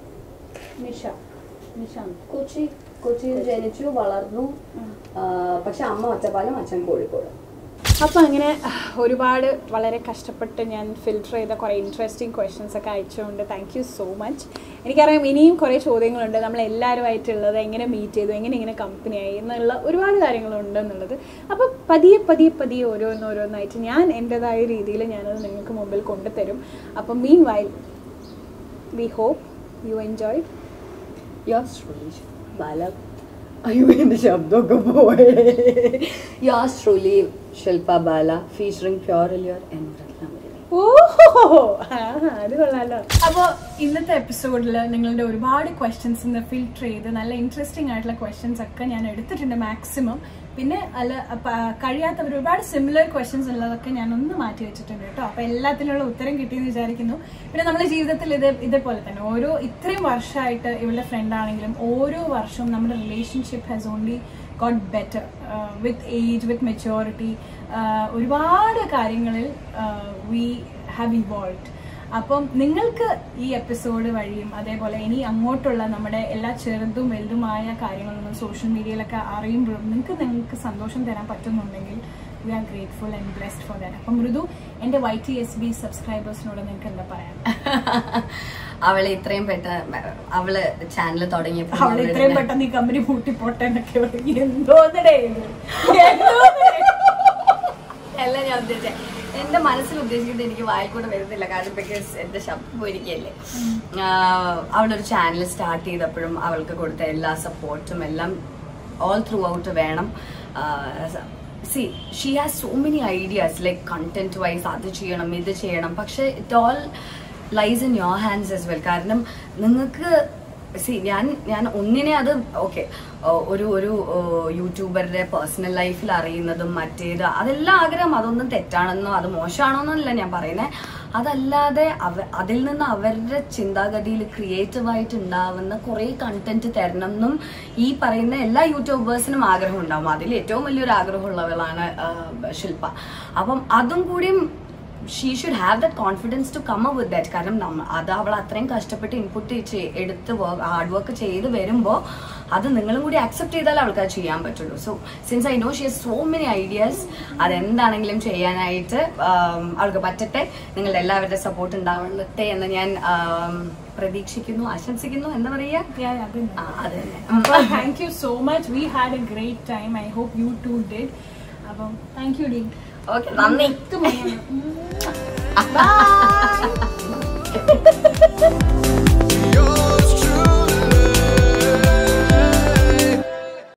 Nisha Nishant Kochi കൊച്ചിയിൽ ജനിച്ചു വളർന്നു ആ, പക്ഷെ അമ്മ ഒറ്റപ്പാലം അച്ഛൻ കോഴിക്കോട് അപ്പം അങ്ങനെ ഒരുപാട് വളരെ കഷ്ടപ്പെട്ട് ഞാൻ ഫിൽട്ടർ ചെയ്ത കുറേ ഇൻട്രസ്റ്റിംഗ് ക്വസ്റ്റ്യൻസ് ഒക്കെ അയച്ചുകൊണ്ട് താങ്ക് യു സോ മച്ച് എനിക്കറിയാം ഇനിയും കുറേ ചോദ്യങ്ങളുണ്ട് നമ്മൾ എല്ലാവരുമായിട്ടുള്ളത് എങ്ങനെ മീറ്റ് ചെയ്തു എങ്ങനെ ഇങ്ങനെ കമ്പനിയായി എന്നുള്ള ഒരുപാട് കാര്യങ്ങളുണ്ട് എന്നുള്ളത് അപ്പോൾ പതിയെ പതിയെ പതിയെ ഓരോന്നോരോന്നായിട്ട് ഞാൻ എൻ്റെതായ രീതിയിൽ ഞാനത് നിങ്ങൾക്ക് മുമ്പിൽ കൊണ്ടുതരും അപ്പം meanwhile we hope you enjoy yours truly Bala അയ്യോ എന്റെ ശബ്ദമൊക്കെ പോയേ yours truly Shilpa Bala featuring pure എലിയർ എന്നതെല്ലാം ഓഹോ അത് കൊള്ളാലോ അപ്പോൾ ഇന്നത്തെ എപ്പിസോഡിൽ നിങ്ങളുടെ ഒരുപാട് ക്വസ്റ്റ്യൻസ് ഇന്ന് ഫിൽട്ടർ ചെയ്ത് നല്ല ഇൻട്രസ്റ്റിംഗ് ആയിട്ടുള്ള ക്വസ്റ്റ്യൻസ് ഒക്കെ ഞാൻ എടുത്തിട്ടുണ്ട് മാക്സിമം പിന്നെ അല്ല പ- കഴിയാത്തവർ ഒരുപാട് സിമിലർ ക്വസ്റ്റ്യൻസ് ഉള്ളതൊക്കെ ഞാൻ ഒന്ന് മാറ്റി വെച്ചിട്ടുണ്ട് കേട്ടോ അപ്പോൾ എല്ലാത്തിനുള്ള ഉത്തരം കിട്ടിയെന്ന് വിചാരിക്കുന്നു പിന്നെ നമ്മുടെ ജീവിതത്തിൽ ഇത് ഇതേപോലെ തന്നെ ഓരോ ഇത്രയും വർഷമായിട്ട് ഇവളുടെ ഫ്രണ്ട് ആണെങ്കിലും ഓരോ വർഷവും നമ്മുടെ relationship has only got better with age with maturity ഒരുപാട് കാര്യങ്ങളിൽ വി ഹാവ് ഇവോൾവ് അപ്പം നിങ്ങൾക്ക് ഈ എപ്പിസോഡ് വഴിയും അതേപോലെ ഇനി അങ്ങോട്ടുള്ള നമ്മുടെ എല്ലാ ചെറുതും വലുതുമായ കാര്യങ്ങളൊന്നും സോഷ്യൽ മീഡിയയിലൊക്കെ അറിയുമ്പോഴും നിങ്ങൾക്ക് നിങ്ങൾക്ക് സന്തോഷം തരാൻ പറ്റുന്നുണ്ടെങ്കിൽ we are grateful and blessed for that അപ്പം മൃദു എൻ്റെ വൈ ടി എസ് ബി സബ്സ്ക്രൈബേഴ്സിനോട് നിങ്ങൾക്ക് എന്താ പറയാൻ അവളെ ഇത്രയും പെട്ടെന്ന് അവള് ചാനൽ തുടങ്ങിയപ്പോൾ അവിടെ ഇത്രയും പെട്ടെന്ന് ഈ കമ്പനി പൂട്ടിപ്പോട്ടെ എന്നൊക്കെ പറയും. എന്തോന്നടേ ഇത്? എന്തോന്നടേ? അല്ല ഞാൻ ഉദ്ദേശിച്ചത് എന്റെ മനസ്സിൽ ഉദ്ദേശിക്കുന്നത് എനിക്ക് വായിൽ കൂടെ വരുന്നില്ല കാരണം ബിക്കോസ് എന്റെ ശബ്ദം പോയിരിക്കല്ലേ അവളൊരു ചാനൽ സ്റ്റാർട്ട് ചെയ്തപ്പോഴും അവൾക്ക് കൊടുത്ത എല്ലാ സപ്പോർട്ടും എല്ലാം ഓൾ ത്രൂ ഔട്ട് വേണം see she has so many ideas like content wise അത് ചെയ്യണം ഇത് ചെയ്യണം പക്ഷെ it all lies in your hands as well കാരണം നിങ്ങൾക്ക് സി ഞാൻ ഞാൻ ഒന്നിനെ അത് ഓക്കെ ഒരു ഒരു ഏഹ്, യൂട്യൂബറുടെ പേഴ്സണൽ ലൈഫിൽ അറിയുന്നതും മറ്റേത് അതെല്ലാം ആഗ്രഹം അതൊന്നും തെറ്റാണെന്നോ അത് മോശമാണോന്നല്ല ഞാൻ പറയുന്നത് അതല്ലാതെ അവ അതിൽ നിന്ന് അവരുടെ ചിന്താഗതിയിൽ ക്രിയേറ്റീവായിട്ട് ഉണ്ടാവുന്ന കുറേ കണ്ടന്റ് തരണം എന്നും ഈ പറയുന്ന എല്ലാ യൂട്യൂബേഴ്സിനും ആഗ്രഹം ഉണ്ടാവും അതിൽ ഏറ്റവും വലിയൊരു ആഗ്രഹമുള്ളവളാണ് ഏഹ്, ശില്പ അപ്പം അതും കൂടിയും she should have that confidence to come with that കാരണം നമ്മ അത് അവൾ അത്രയും കഷ്ടപ്പെട്ട് ഇൻപുട്ട് എടുത്ത് ഹാർഡ് വർക്ക് ചെയ്ത് വരുമ്പോൾ അത് നിങ്ങളും കൂടി അക്സെപ്റ്റ് ചെയ്താൽ അവൾക്ക് അത് ചെയ്യാൻ പറ്റുള്ളൂ so since I know she has so many ideas അതെന്താണെങ്കിലും ചെയ്യാനായിട്ട് ആം, അവൾക്ക് പറ്റട്ടെ നിങ്ങളുടെ എല്ലാവരുടെ സപ്പോർട്ട് ഉണ്ടാവട്ടെ എന്ന് ഞാൻ ആം, പ്രതീക്ഷിക്കുന്നു ആശംസിക്കുന്നു എന്താ പറയാ Yeah, yeah, അതന്നെ. ആ, അത് തന്നെ അപ്പം thank you so much we had a great time I hope you too did അപ്പം താങ്ക് യു ഡി ഓക്കെ നന്ദി ബൈ